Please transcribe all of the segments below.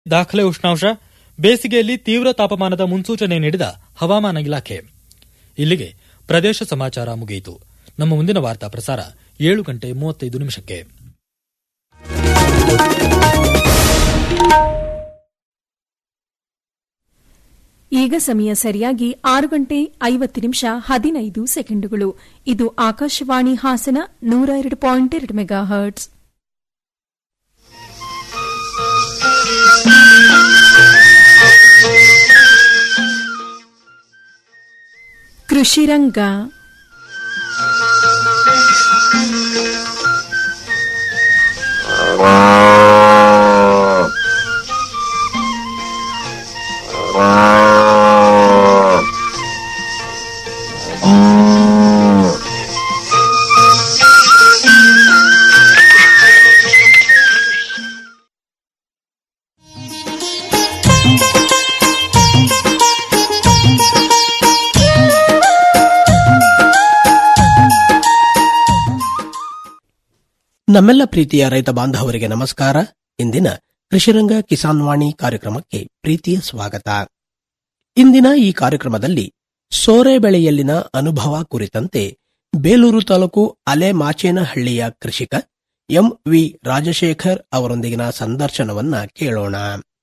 ದಾಖಲೆ ಉಷ್ಣಾಂಶ ಬೇಸಿಗೆಯಲ್ಲಿ ತೀವ್ರ ತಾಪಮಾನದ ಮುನ್ಸೂಚನೆ ನೀಡಿದ ಹವಾಮಾನ ಇಲಾಖೆ ಇಲ್ಲಿಗೆ ಪ್ರದೇಶ ಸಮಾಚಾರ ಮುಗಿಯಿತು ನಮ್ಮ ಮುಂದಿನ ವಾರ್ತಾ ಪ್ರಸಾರ ಏಳು ಗಂಟೆ ಮೂವತ್ತೈದು ನಿಮಿಷಕ್ಕೆ ಈಗ ಸಮಯ ಸರಿಯಾಗಿ ಆರು ಗಂಟೆ ಐವತ್ತು ನಿಮಿಷ ಹದಿನೈದು ಸೆಕೆಂಡುಗಳು ಇದು ಆಕಾಶವಾಣಿ ಹಾಸನ ನೂರ ಎರಡು ಪಾಯಿಂಟ್ ಎರಡು ಮೆಗಾ ಹರ್ಟ್ಸ್ ಕೃಷಿರಂಗ ನಮ್ಮೆಲ್ಲ ಪ್ರೀತಿಯ ರೈತ ಬಾಂಧವರಿಗೆ ನಮಸ್ಕಾರ ಇಂದಿನ ಕೃಷಿರಂಗ ಕಿಸಾನ್ ವಾಣಿ ಕಾರ್ಯಕ್ರಮಕ್ಕೆ ಪ್ರೀತಿಯ ಸ್ವಾಗತ ಇಂದಿನ ಈ ಕಾರ್ಯಕ್ರಮದಲ್ಲಿ ಸೋರೆ ಬೆಳೆಯಲ್ಲಿನ ಅನುಭವ ಕುರಿತಂತೆ ಬೇಲೂರು ತಾಲೂಕು ಅಲೆ ಮಾಚೇನಹಳ್ಳಿಯ ಕೃಷಿಕ ಎಂ ವಿ ರಾಜಶೇಖರ್ ಅವರೊಂದಿಗಿನ ಸಂದರ್ಶನವನ್ನ ಕೇಳೋಣ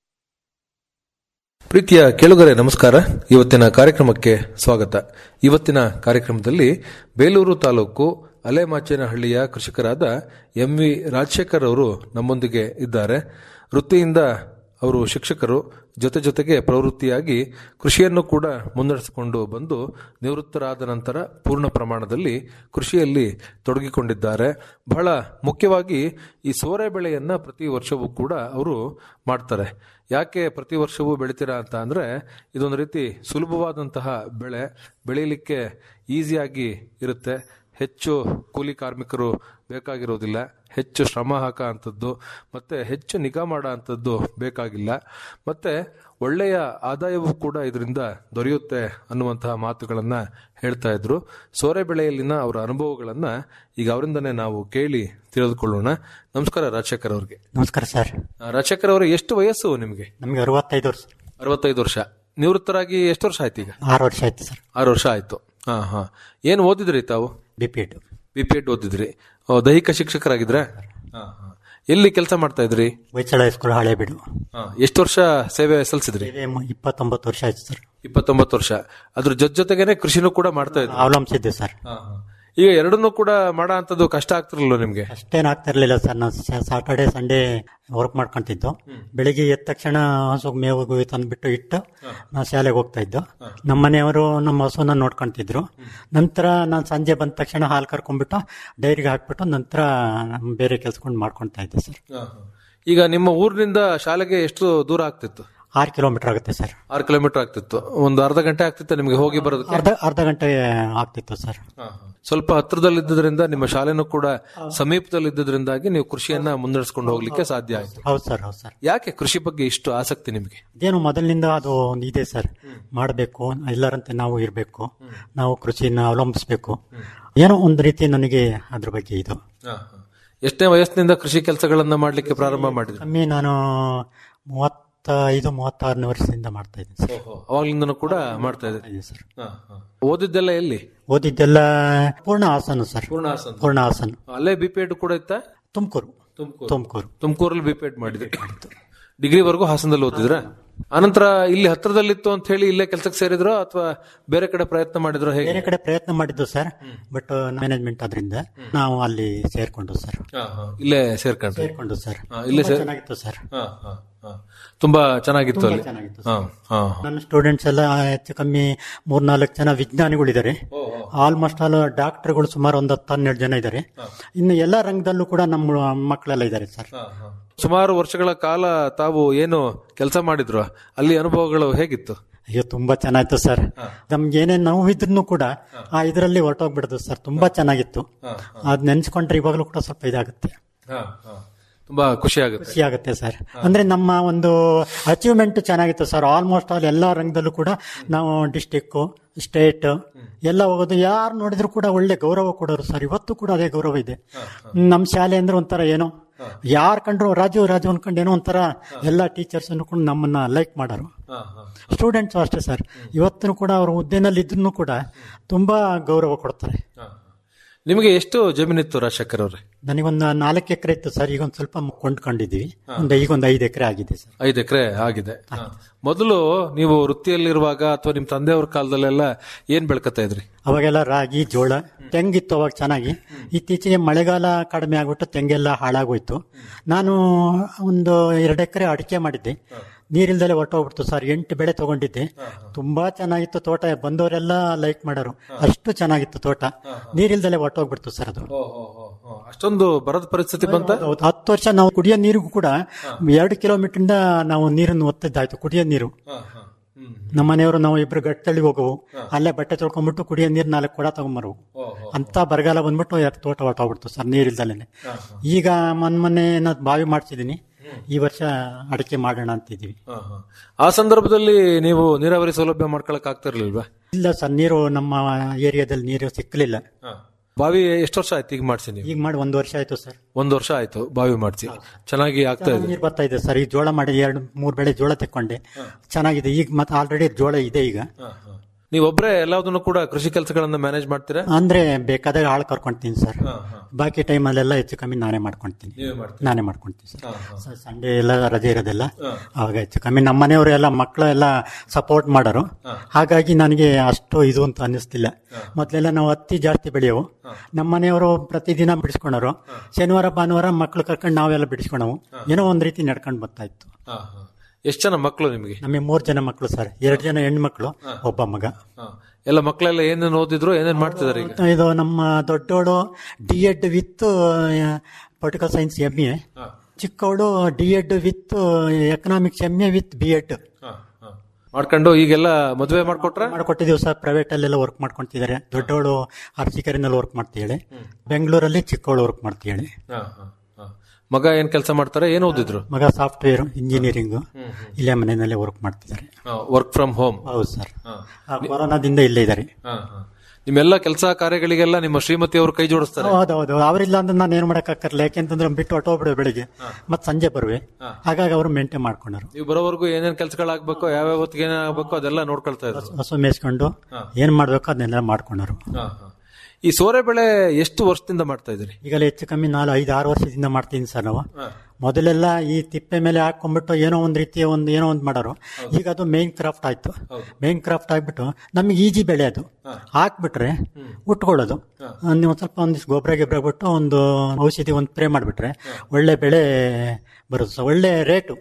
ಪ್ರೀತಿಯ ಕೇಳುಗರೆ ನಮಸ್ಕಾರ ಇವತ್ತಿನ ಕಾರ್ಯಕ್ರಮಕ್ಕೆ ಸ್ವಾಗತ ಇವತ್ತಿನ ಕಾರ್ಯಕ್ರಮದಲ್ಲಿ ಬೇಲೂರು ತಾಲೂಕು ಅಲೆಮಾಚೇನಹಳ್ಳಿಯ ಕೃಷಿಕರಾದ ಎಂ ವಿ ರಾಜಶೇಖರ್ ಅವರು ನಮ್ಮೊಂದಿಗೆ ಇದ್ದಾರೆ ವೃತ್ತಿಯಿಂದ ಅವರು ಶಿಕ್ಷಕರು ಜೊತೆ ಜೊತೆಗೆ ಪ್ರವೃತ್ತಿಯಾಗಿ ಕೃಷಿಯನ್ನು ಕೂಡ ಮುನ್ನಡೆಸಿಕೊಂಡು ಬಂದು ನಿವೃತ್ತರಾದ ನಂತರ ಪೂರ್ಣ ಪ್ರಮಾಣದಲ್ಲಿ ಕೃಷಿಯಲ್ಲಿ ತೊಡಗಿಕೊಂಡಿದ್ದಾರೆ ಬಹಳ ಮುಖ್ಯವಾಗಿ ಈ ಸೋರೆ ಬೆಳೆಯನ್ನ ಪ್ರತಿ ವರ್ಷವೂ ಕೂಡ ಅವರು ಮಾಡ್ತಾರೆ ಯಾಕೆ ಪ್ರತಿ ವರ್ಷವೂ ಬೆಳಿತೀರಾ ಅಂತ ಅಂದ್ರೆ ಇದೊಂದು ರೀತಿ ಸುಲಭವಾದಂತಹ ಬೆಳೆ ಬೆಳೀಲಿಕ್ಕೆ ಈಸಿಯಾಗಿ ಇರುತ್ತೆ ಹೆಚ್ಚು ಕೂಲಿ ಕಾರ್ಮಿಕರು ಬೇಕಾಗಿರೋದಿಲ್ಲ ಹೆಚ್ಚು ಶ್ರಮ ಹಾಕ ಅಂಥದ್ದು ಮತ್ತೆ ಹೆಚ್ಚು ನಿಗಾ ಮಾಡೋ ಅಂಥದ್ದು ಬೇಕಾಗಿಲ್ಲ ಮತ್ತೆ ಒಳ್ಳೆಯ ಆದಾಯವೂ ಕೂಡ ಇದರಿಂದ ದೊರೆಯುತ್ತೆ ಅನ್ನುವಂತಹ ಮಾತುಗಳನ್ನ ಹೇಳ್ತಾ ಇದ್ರು ಸೋರೆ ಬೆಳೆಯಲ್ಲಿನ ಅವರ ಅನುಭವಗಳನ್ನ ಈಗ ಅವರಿಂದನೇ ನಾವು ಕೇಳಿ ತಿಳಿದುಕೊಳ್ಳೋಣ ನಮಸ್ಕಾರ ರಾಜಶೇಖರ್ ಅವ್ರಿಗೆ ನಮಸ್ಕಾರ ಸರ್ ಆ, ರಾಜಶೇಖರ್ ಅವರೇ ಎಷ್ಟು ವಯಸ್ಸು ನಿಮಗೆ ನಮಗೆ ಅರವತ್ತೈದು ವರ್ಷ ಅರವತ್ತೈದು ವರ್ಷ ನಿವೃತ್ತರಾಗಿ ಎಷ್ಟು ವರ್ಷ ಆಯ್ತು ಈಗ ಆರು ವರ್ಷ ಆಯ್ತು ಸರ್ ಆರು ವರ್ಷ ಆಯ್ತು ಹಾ ಹಾ ಏನ್ ಓದಿದ್ರಿ ತಾವು B P Ed B P Ed ಓದಿದ್ರಿ ಓ, ದೈಹಿಕ ಶಿಕ್ಷಕರಾಗಿದ್ರ ಎಲ್ಲಿ ಕೆಲಸ ಮಾಡ್ತಾ ಇದ್ರಿ ಹೊಯ್ಸಳ ಹೈಸ್ಕೂಲ್ ಹಳೇಬೀಡು ಹಾ, ಎಷ್ಟು ವರ್ಷ ಸೇವೆ ಸಲ್ಲಿಸಿದ್ರಿ ಸೇವೆ ಮ- ಇಪ್ಪತ್ತೊಂಬತ್ತು ವರ್ಷ ಆಯ್ತು ಸರ್ ಇಪ್ಪತ್ತೊಂಬತ್ತು ವರ್ಷ ಅದ್ರ ಜೊತೆ ಜೊತೆಗೇನೆ ಕೃಷಿನೂ ಕೂಡ ಮಾಡ್ತಾ ಇದ್ರಿ ಅವಲಂಬಿಸಿದ್ದೆ ಸರ್ ಹಾ, ಹಾ. ಈಗ ಎರಡನ್ನೂ ಕೂಡ ಮಾಡೋ ಅಂತದ್ದು ಕಷ್ಟ ಆಗ್ತಿರಲ್ವ ನಿಮ್ಗೆ ಅಷ್ಟೇನು ಆಗ್ತಾ ಇರಲಿಲ್ಲ ಸರ್ ನಾನು ಸಾಟರ್ಡೆ ಸಂಡೇ ವರ್ಕ್ ಮಾಡ್ಕೊಂತಿದ್ದು ಬೆಳಿಗ್ಗೆ ಎದ್ದ ತಕ್ಷಣ ಹಸು ಮೇವು ಗಿವು ತಂದ್ಬಿಟ್ಟು ಇಟ್ಟು ನಾನು ಶಾಲೆಗೆ ಹೋಗ್ತಾ ಇದ್ದು ನಮ್ಮ ಮನೆಯವರು ನಮ್ಮ ಹಸುನ ನೋಡ್ಕೊಂತಿದ್ರು ನಂತರ ನಾನು ಸಂಜೆ ಬಂದ ತಕ್ಷಣ ಹಾಲು ಕರ್ಕೊಂಡ್ಬಿಟ್ಟು ಡೈರಿಗೆ ಹಾಕ್ಬಿಟ್ಟು ನಂತರ ಬೇರೆ ಕೆಲ್ಸಕೊಂಡು ಮಾಡ್ಕೊಳ್ತಾ ಇದ್ದೆ ಸರ್ ಹಾ, ಹಾ. ಈಗ ನಿಮ್ಮ ಊರಿನಿಂದ ಶಾಲೆಗೆ ಎಷ್ಟು ದೂರ ಆಗ್ತಿತ್ತು ಆರು ಕಿಲೋಮೀಟರ್ ಆಗುತ್ತೆ ಸರ್ ಆರು ಕಿಲೋಮೀಟರ್ ಆಗ್ತಿತ್ತು ಒಂದು ಅರ್ಧ ಗಂಟೆ ಆಗ್ತಿತ್ತು ನಿಮಗೆ ಹೋಗಿ ಬರೋದಕ್ಕೆ ಅರ್ಧ ಅರ್ಧ ಗಂಟೆ ಆಗ್ತಿತ್ತು ಸರ್ ಸ್ವಲ್ಪ ಹತ್ರದಲ್ಲಿದ್ದರಿಂದ ನಿಮ್ಮ ಶಾಲೆನೂ ಕೂಡ ಸಮೀಪದಲ್ಲಿದ್ದದ್ರಿಂದಾಗಿ ನೀವು ಕೃಷಿಯನ್ನ ಮುನ್ನಡೆಸ್ಕೊಂಡು ಹೋಗ್ಲಿಕ್ಕೆ ಸಾಧ್ಯ ಆಯ್ತು ಹೌದು ಸರ್ ಹೌದು ಸರ್ ಯಾಕೆ ಕೃಷಿ ಬಗ್ಗೆ ಇಷ್ಟು ಆಸಕ್ತಿ ನಿಮಗೆ ಅದೇನು ಮೊದಲಿನಿಂದ ಅದು ಒಂದು ಇದೆ ಸರ್ ಮಾಡಬೇಕು ಎಲ್ಲರಂತೆ ನಾವು ಇರಬೇಕು ನಾವು ಕೃಷಿನ ಅವಲಂಬಿಸಬೇಕು ಏನೋ ಒಂದು ರೀತಿ ನನಗೆ ಅದ್ರ ಬಗ್ಗೆ ಇದು ಎಷ್ಟನೇ ವಯಸ್ಸಿನಿಂದ ಕೃಷಿ ಕೆಲಸಗಳನ್ನ ಮಾಡ್ಲಿಕ್ಕೆ ಪ್ರಾರಂಭ ಮಾಡಿದ್ರಿ ಕಮ್ಮಿ ನಾನು ಮೂವತ್ತೈದು ಮೂವತ್ತಾರನೇ ವರ್ಷದಿಂದ ಮಾಡ್ತಾ ಇದ್ದೀನಿ ಸರ್ ಅವಾಗ್ಲಿಂದನೂ ಕೂಡ ಮಾಡ್ತಾ ಇದ್ರಿ ಇದೆ ಸರ್ ಓದಿದ್ದೆಲ್ಲ ಎಲ್ಲಿ ಓದಿದ್ದೆಲ್ಲ ಪೂರ್ಣ ಹಾಸನ ಸರ್ ಪೂರ್ಣ ಹಾಸನ ಪೂರ್ಣ ಹಾಸನ ಅಲ್ಲೇ ಬಿ ಪಿ ಎಡ್ ಕೂಡ ಇತ್ತ ತುಮಕೂರು ತುಮಕೂರು ತುಮಕೂರು ತುಮಕೂರಲ್ಲಿ ಬಿ ಪಿ ಎಡ್ ಮಾಡಿದ್ರಿ ಡಿಗ್ರಿವರೆಗೂ ಹಾಸನದಲ್ಲಿ ಓದಿದ್ರ ಅನಂತರ ಇಲ್ಲಿ ಹತ್ರದಲ್ಲಿತ್ತು ಅಂತ ಹೇಳಿ ಇಲ್ಲೇ ಕೆಲಸಕ್ಕೆ ಸೇರಿದ್ರೋ ಅಥವಾ ಬೇರೆ ಕಡೆ ಪ್ರಯತ್ನ ಮಾಡಿದ್ರೋ ಹೇಗೆ ಬೇರೆ ಕಡೆ ಪ್ರಯತ್ನ ಮಾಡಿದ್ದು ಸರ್ ಬಟ್ ಮ್ಯಾನೇಜ್ಮೆಂಟ್ ಆದ್ರಿಂದ ನಾವು ಅಲ್ಲಿ ಸೇರ್ಕೊಂಡು ಸರ್ ಹಾ, ಹಾ. ಇಲ್ಲೇ ಸೇರ್ಕೊಂಡ್ರಿ ಸೇರ್ಕೊಂಡು ಸರ್ ಹಾ, ಇಲ್ಲೇ ತುಂಬಾ ಸೇರ್- ಚೆನ್ನಾಗಿತ್ತು ಸರ್ ಹಾ, ಹಾ, ಹಾ. ತುಂಬಾ ಚೆನ್ನಾಗಿತ್ತು ಅಲ್ಲಿ ಚೆನ್ನಾಗಿತ್ತು ಹಾ, ಹಾ, ಹಾ. ನನ್ನ ಸ್ಟೂಡೆಂಟ್ಸ್ ಎಲ್ಲ ಹೆಚ್ಚು ಕಮ್ಮಿ ಮೂರ್ನಾಲ್ಕು ಜನ ವಿಜ್ಞಾನಿಗಳಿದ್ದಾರೆ ಆಲ್ಮೋಸ್ಟ್ ಆಲ್ ಡಾಕ್ಟರ್ಗಳು ಸುಮಾರು ಒಂದು ಹತ್ತು ಹನ್ನೆರಡು ಜನ ಇದ್ದಾರೆ ಇನ್ನು ಎಲ್ಲ ರಂಗದಲ್ಲೂ ಕೂಡ ನಮ್ಮ ಮಕ್ಕಳೆಲ್ಲ ಇದ್ದಾರೆ ಸರ್ ಸುಮಾರು ವರ್ಷಗಳ ಕಾಲ ತಾವು ಏನು ಕೆಲಸ ಮಾಡಿದ್ರು ಅಲ್ಲಿ ಅನುಭವಗಳು ಹೇಗಿತ್ತು ಅಯ್ಯೋ ತುಂಬಾ ಚೆನ್ನಾಗಿತ್ತು ಸರ್ ನಮ್ಗೆ ಏನೇನ್ ನೋವಿದ್ರು ಕೂಡ ಆ ಇದರಲ್ಲಿ ಹೊರಟೋಗ್ಬಿಡುದು ಸರ್ ತುಂಬಾ ಚೆನ್ನಾಗಿತ್ತು ಅದ್ ನೆನ್ಸ್ಕೊಂಡ್ರೆ ಇವಾಗಲೂ ಕೂಡ ಸ್ವಲ್ಪ ಇದಾಗುತ್ತೆ ತುಂಬಾ ಖುಷಿ ಆಗುತ್ತೆ ಖುಷಿ ಆಗುತ್ತೆ ಸರ್ ಅಂದ್ರೆ ನಮ್ಮ ಒಂದು ಅಚೀವ್ಮೆಂಟ್ ಚೆನ್ನಾಗಿತ್ತು ಸರ್ ಆಲ್ಮೋಸ್ಟ್ ಆಲ್ ಎಲ್ಲಾ ರಂಗದಲ್ಲೂ ಕೂಡ ನಾವು ಡಿಸ್ಟಿಕ್ ಸ್ಟೇಟ್ ಎಲ್ಲ ಹೋಗೋದು ಯಾರು ನೋಡಿದ್ರು ಕೂಡ ಒಳ್ಳೆ ಗೌರವ ಕೊಡೋರು ಸರ್ ಇವತ್ತು ಕೂಡ ಅದೇ ಗೌರವ ಇದೆ ನಮ್ಮ ಶಾಲೆ ಅಂದ್ರೆ ಒಂಥರ ಏನೋ ಯಾರು ಕಂಡ್ರು ರಾಜು ರಾಜು ಅನ್ಕೊಂಡು ಏನೋ ಒಂಥರ ಎಲ್ಲ ಟೀಚರ್ಸ್ ಅನ್ಕೊಂಡು ನಮ್ಮನ್ನ ಲೈಕ್ ಮಾಡೋರು ಸ್ಟೂಡೆಂಟ್ಸ್ ಅಷ್ಟೇ ಸರ್ ಇವತ್ತು ಕೂಡ ಅವರು ಹುದ್ದೆನಲ್ಲಿ ಇದ್ರೂ ಕೂಡ ತುಂಬಾ ಗೌರವ ಕೊಡ್ತಾರೆ ನಿಮಗೆ ಎಷ್ಟು ಜಮೀನಿತ್ತು ರಾಜಶೇಖರ್ ಅವ್ರೆ ನನಗೊಂದು ನಾಲ್ಕು ಎಕರೆ ಇತ್ತು ಸರ್ ಈಗ ಒಂದು ಸ್ವಲ್ಪ ಕೊಂಡ್ಕೊಂಡಿದ್ದೀವಿ ಒಂದು ಈಗ ಒಂದು ಐದು ಎಕರೆ ಆಗಿದೆ ಸರ್ ಐದು ಎಕರೆ ಆಗಿದೆ ಮೊದಲು ನೀವು ವೃತ್ತಿಯಲ್ಲಿರುವಾಗ ಅಥವಾ ನಿಮ್ ತಂದೆಯವ್ರ ಕಾಲದಲ್ಲೆಲ್ಲ ಏನ್ ಬೆಳ್ಕತ್ತಾ ಇದ್ರಿ ಅವಾಗೆಲ್ಲ ರಾಗಿ ಜೋಳ ತೆಂಗಿತ್ತು ಅವಾಗ ಚೆನ್ನಾಗಿ ಇತ್ತೀಚೆಗೆ ಮಳೆಗಾಲ ಕಡಿಮೆ ಆಗ್ಬಿಟ್ಟು ತೆಂಗೆಲ್ಲ ಹಾಳಾಗೋಯ್ತು ನಾನು ಒಂದು ಎರಡು ಎಕರೆ ಅಡಿಕೆ ಮಾಡಿದ್ದೆ ನೀರಿಲ್ದಲೆ ಹೊಟ್ಟೋಗ್ಬಿಡ್ತು ಸರ್ ಎಂಟು ಬೆಳೆ ತಗೊಂಡಿದ್ದೆ ತುಂಬಾ ಚೆನ್ನಾಗಿತ್ತು ತೋಟ ಬಂದವರೆಲ್ಲ ಲೈಕ್ ಮಾಡೋರು ಅಷ್ಟು ಚೆನ್ನಾಗಿತ್ತು ತೋಟ ನೀರಿಲ್ದಲೆ ಹೊಟ್ಟೋಗ್ಬಿಡ್ತು ಸರ್ ಅದು ಅಷ್ಟೊಂದು ಬರದ ಪರಿಸ್ಥಿತಿ ಬಂತ ಹೌದು, ಹತ್ತು ವರ್ಷ ನಾವು ಕುಡಿಯೋ ನೀರಿಗೂ ಕೂಡ ಎರಡು ಕಿಲೋಮೀಟರ್ ಇಂದ ನಾವು ನೀರನ್ನು ಒತ್ತಿದ್ದಾಯ್ತು ಕುಡಿಯೋ ನೀರು ನಮ್ಮ ಮನೆಯವರು ನಾವು ಇಬ್ರು ಗಟ್ಟಲ್ಲಿ ಹೋಗವು ಅಲ್ಲೇ ಬಟ್ಟೆ ತೊಳ್ಕೊಂಡ್ಬಿಟ್ಟು ಕುಡಿಯೋ ನೀರು ನಾಲ್ಕು ಕೊಡ ತಗೊಂಬರು ಅಂತ ಬರಗಾಲ ಬಂದ್ಬಿಟ್ಟು ಯಾಕೆ ತೋಟ ಹೊಟ್ಟೋಗ್ಬಿಡ್ತು ಸರ್ ನೀರಿಲ್ದಲೇನೆ ಈಗ ಮೊನ್ನೆ ಮೊನ್ನೆ ನಾನು ಬಾವಿ ಮಾಡ್ತಿದ್ದೀನಿ ಈ ವರ್ಷ ಅಡಿಕೆ ಮಾಡೋಣ ಅಂತಿದ್ದೀವಿ ಆ ಸಂದರ್ಭದಲ್ಲಿ ನೀವು ನೀರಾವರಿ ಸೌಲಭ್ಯ ಮಾಡ್ಕೊಳಕ್ ಆಗ್ತಾ ಇರ್ಲಿಲ್ವಾ ಇಲ್ಲ ಸರ್ ನೀರು ನಮ್ಮ ಏರಿಯಾದಲ್ಲಿ ನೀರು ಸಿಕ್ಕಲಿಲ್ಲ ಬಾವಿ ಎಷ್ಟು ವರ್ಷ ಆಯ್ತು ಈಗ ಮಾಡ್ಸಿ ನೀವು ಈಗ ಮಾಡಿ ಒಂದು ವರ್ಷ ಆಯ್ತು ಸರ್ ಒಂದ್ ವರ್ಷ ಆಯ್ತು ಬಾವಿ ಮಾಡ್ಸಿ ಚೆನ್ನಾಗಿ ಆಗ್ತಾ ಇದೆ ನೀರು ಬರ್ತಾ ಇದೆ ಸರ್ ಈ ಜೋಳ ಮಾಡಿ ಎರಡು ಮೂರು ಬೆಳೆ ಜೋಳ ತೆಕ್ಕೊಂಡೆ ಚೆನ್ನಾಗಿದೆ ಈಗ ಮತ್ತೆ ಆಲ್ರೆಡಿ ಜೋಳ ಇದೆ ಈಗ ನೀವೊಬ್ರೇ ಎಲ್ಲದನ್ನು ಕೂಡ ಕೃಷಿ ಕೆಲಸಗಳನ್ನ ಮ್ಯಾನೇಜ್ ಮಾಡ್ತೀರಾ ಅಂದ್ರೆ ಬೇಕಾದಾಗ ಆಳ್ ಕರ್ಕೊಂತೀನಿ ಸರ್ ಬಾಕಿ ಟೈಮಲ್ಲೆಲ್ಲ ಹೆಚ್ಚು ಕಮ್ಮಿ ನಾನೇ ಮಾಡ್ಕೊಂತೀನಿ ನೀವೇ ಮಾಡ್ತೀರಾ ನಾನೇ ಮಾಡ್ಕೊಂತೀನಿ ಸರ್ ಸಂಡೇ ಎಲ್ಲ ರಜೆ ಇರೋದಿಲ್ಲ ಅವಾಗ ಹೆಚ್ಚು ಕಮ್ಮಿ ನಮ್ಮ ಮನೆಯವರು ಎಲ್ಲ ಮಕ್ಕಳು ಎಲ್ಲ ಸಪೋರ್ಟ್ ಮಾಡೋರು ಹಾಗಾಗಿ ನನಗೆ ಅಷ್ಟು ಇದು ಅಂತ ಅನ್ನಿಸ್ತಿಲ್ಲ ಮೊದಲೆಲ್ಲ ನಾವು ಹತ್ತಿ ಜಾಸ್ತಿ ಬೆಳೆಯವು ನಮ್ಮ ಮನೆಯವರು ಪ್ರತಿದಿನ ಬಿಡಿಸ್ಕೊಂಡರು ಶನಿವಾರ ಭಾನುವಾರ ಮಕ್ಕಳು ಕರ್ಕೊಂಡು ನಾವೆಲ್ಲ ಬಿಡಿಸ್ಕೊಂಡವು ಏನೋ ಒಂದ್ ರೀತಿ ನಡ್ಕೊಂಡು ಬರ್ತಾ ಇತ್ತು ಎಷ್ಟು ಜನ ಮಕ್ಕಳು ನಿಮಗೆ ನಮಗೆ ಮೂರ್ ಜನ ಮಕ್ಕಳು ಸರ್ ಎರಡು ಜನ ಹೆಣ್ಣು ಮಕ್ಕಳು ಒಬ್ಬ ಮಗ ಎಲ್ಲ ಮಕ್ಕಳೆಲ್ಲ ಏನೇನು ಓದಿದ್ರು ಏನೇನ್ ಮಾಡ್ತಿದಾರೆ ಈಗ ಇದು ನಮ್ಮ ದೊಡ್ಡವಳು D Ed with political science M A ಚಿಕ್ಕವಳು D Ed with economics M A with B Ed ಮಾಡ್ಕೊಂಡು ಈಗೆಲ್ಲ ಮದುವೆ ಮಾಡ್ಕೊಟ್ರ ಮಾಡ್ಕೊಟ್ಟಿದ್ದೀವಿ ಸರ್ ಪ್ರೈವೇಟ್ ಅಲ್ಲೆಲ್ಲ ವರ್ಕ್ ಮಾಡ್ಕೊಂತಿದ್ದಾರೆ ದೊಡ್ಡವಳು ಅರ್ಸಿಕರಿನಲ್ಲಿ ವರ್ಕ್ ಮಾಡ್ತಿದ್ದಾಳೆ ಬೆಂಗಳೂರಲ್ಲಿ ಚಿಕ್ಕವಳು ವರ್ಕ್ ಮಾಡ್ತಿದ್ದಾಳೆ ಮಗ ಏನ್ ಕೆಲಸ ಮಾಡ್ತಾರೆ ಏನ್ ಓದಿದ್ರು ಮಗ ಸಾಫ್ಟ್ವೇರ್ ಇಂಜಿನಿಯರಿಂಗ್ ಇಲ್ಲೇ ಮನೆಯಲ್ಲೇ ವರ್ಕ್ ಮಾಡ್ತಿದ್ದಾರೆ ವರ್ಕ್ ಫ್ರಮ್ ಹೋಮ್ ಹೌದು ಸರ್ ಕೊರೋನಾದಿಂದ ಇಲ್ಲೇ ಇದ್ದಾರೆ ನಿಮ್ಮೆಲ್ಲ ಕೆಲಸ ಕಾರ್ಯಗಳಿಗೆಲ್ಲ ನಿಮ್ಮ ಶ್ರೀಮತಿ ಅವರು ಕೈ ಜೋಡಿಸ್ತಾರೆ ಹೌದೌದು ಅವರಿಲ್ಲ ಅಂದ್ರೆ ನಾನು ಏನ್ ಮಾಡಕ್ ಆಗ್ತಿರ್ಲಿಲ್ಲ ಯಾಕೆಂತಂದ್ರೆ ಬಿಟ್ಟು ಹೊಟ್ಟೋಗ್ಬಿಡುವೆ ಬೆಳಿಗ್ಗೆ ಮತ್ತೆ ಸಂಜೆ ಬರುವೆ ಹಾಗಾಗಿ ಅವರು ಮೇಂಟೈನ್ ಮಾಡ್ಕೊಂಡರು ನೀವು ಬರೋವರೆಗೂ ಏನೇನ್ ಕೆಲಸಗಳಾಗಬೇಕು ಯಾವ್ಯಾವ ಹೊತ್ತಿಗೆ ಏನೇನ್ ಆಗ್ಬೇಕು ಅದೆಲ್ಲ ನೋಡ್ಕೊಳ್ತಾ ಇದ್ರು ಹಸು ಮೇಯಿಸ್ಕೊಂಡು ಏನ್ ಮಾಡ್ಬೇಕು ಅದನ್ನೆಲ್ಲ ಮಾಡ್ಕೊಂಡರು ಈ ಸೋರೆ ಬೆಳೆ ಎಷ್ಟು ವರ್ಷದಿಂದ ಮಾಡ್ತಾ ಇದ್ರಿ ಈಗಲೇ ಹೆಚ್ಚು ಕಮ್ಮಿ ನಾಲ್ಕು ಐದು ಆರು ವರ್ಷದಿಂದ ಮಾಡ್ತೀನಿ ಸರ್ ನಾವು ಮೊದಲೆಲ್ಲ ಈ ತಿಪ್ಪೆ ಮೇಲೆ ಹಾಕೊಂಡ್ಬಿಟ್ಟು ಏನೋ ಒಂದ್ ರೀತಿಯ ಒಂದು ಏನೋ ಒಂದು ಮಾಡೋರು ಈಗ ಅದು ಮೇನ್ ಕ್ರಾಫ್ಟ್ ಆಯ್ತು ಮೇನ್ ಕ್ರಾಫ್ಟ್ ಆಗ್ಬಿಟ್ಟು ನಮಗೆ ಈಜಿ ಬೆಳೆ ಅದು ಹಾಕ್ಬಿಟ್ರೆ ಉಟ್ಕೊಳ್ಳೋದು ನೀವು ಒಂದ್ ಸ್ವಲ್ಪ ಒಂದಿಷ್ಟು ಗೊಬ್ಬರ ಗಿಬ್ಬರ ಬಿಟ್ಟು ಒಂದು ಔಷಧಿ ಒಂದು ಸ್ಪ್ರೇ ಮಾಡಿಬಿಟ್ರೆ ಒಳ್ಳೆ ಬೆಳೆ ಬರುತ್ತೆ ಸರ್ ಒಳ್ಳೆ ರೇಟು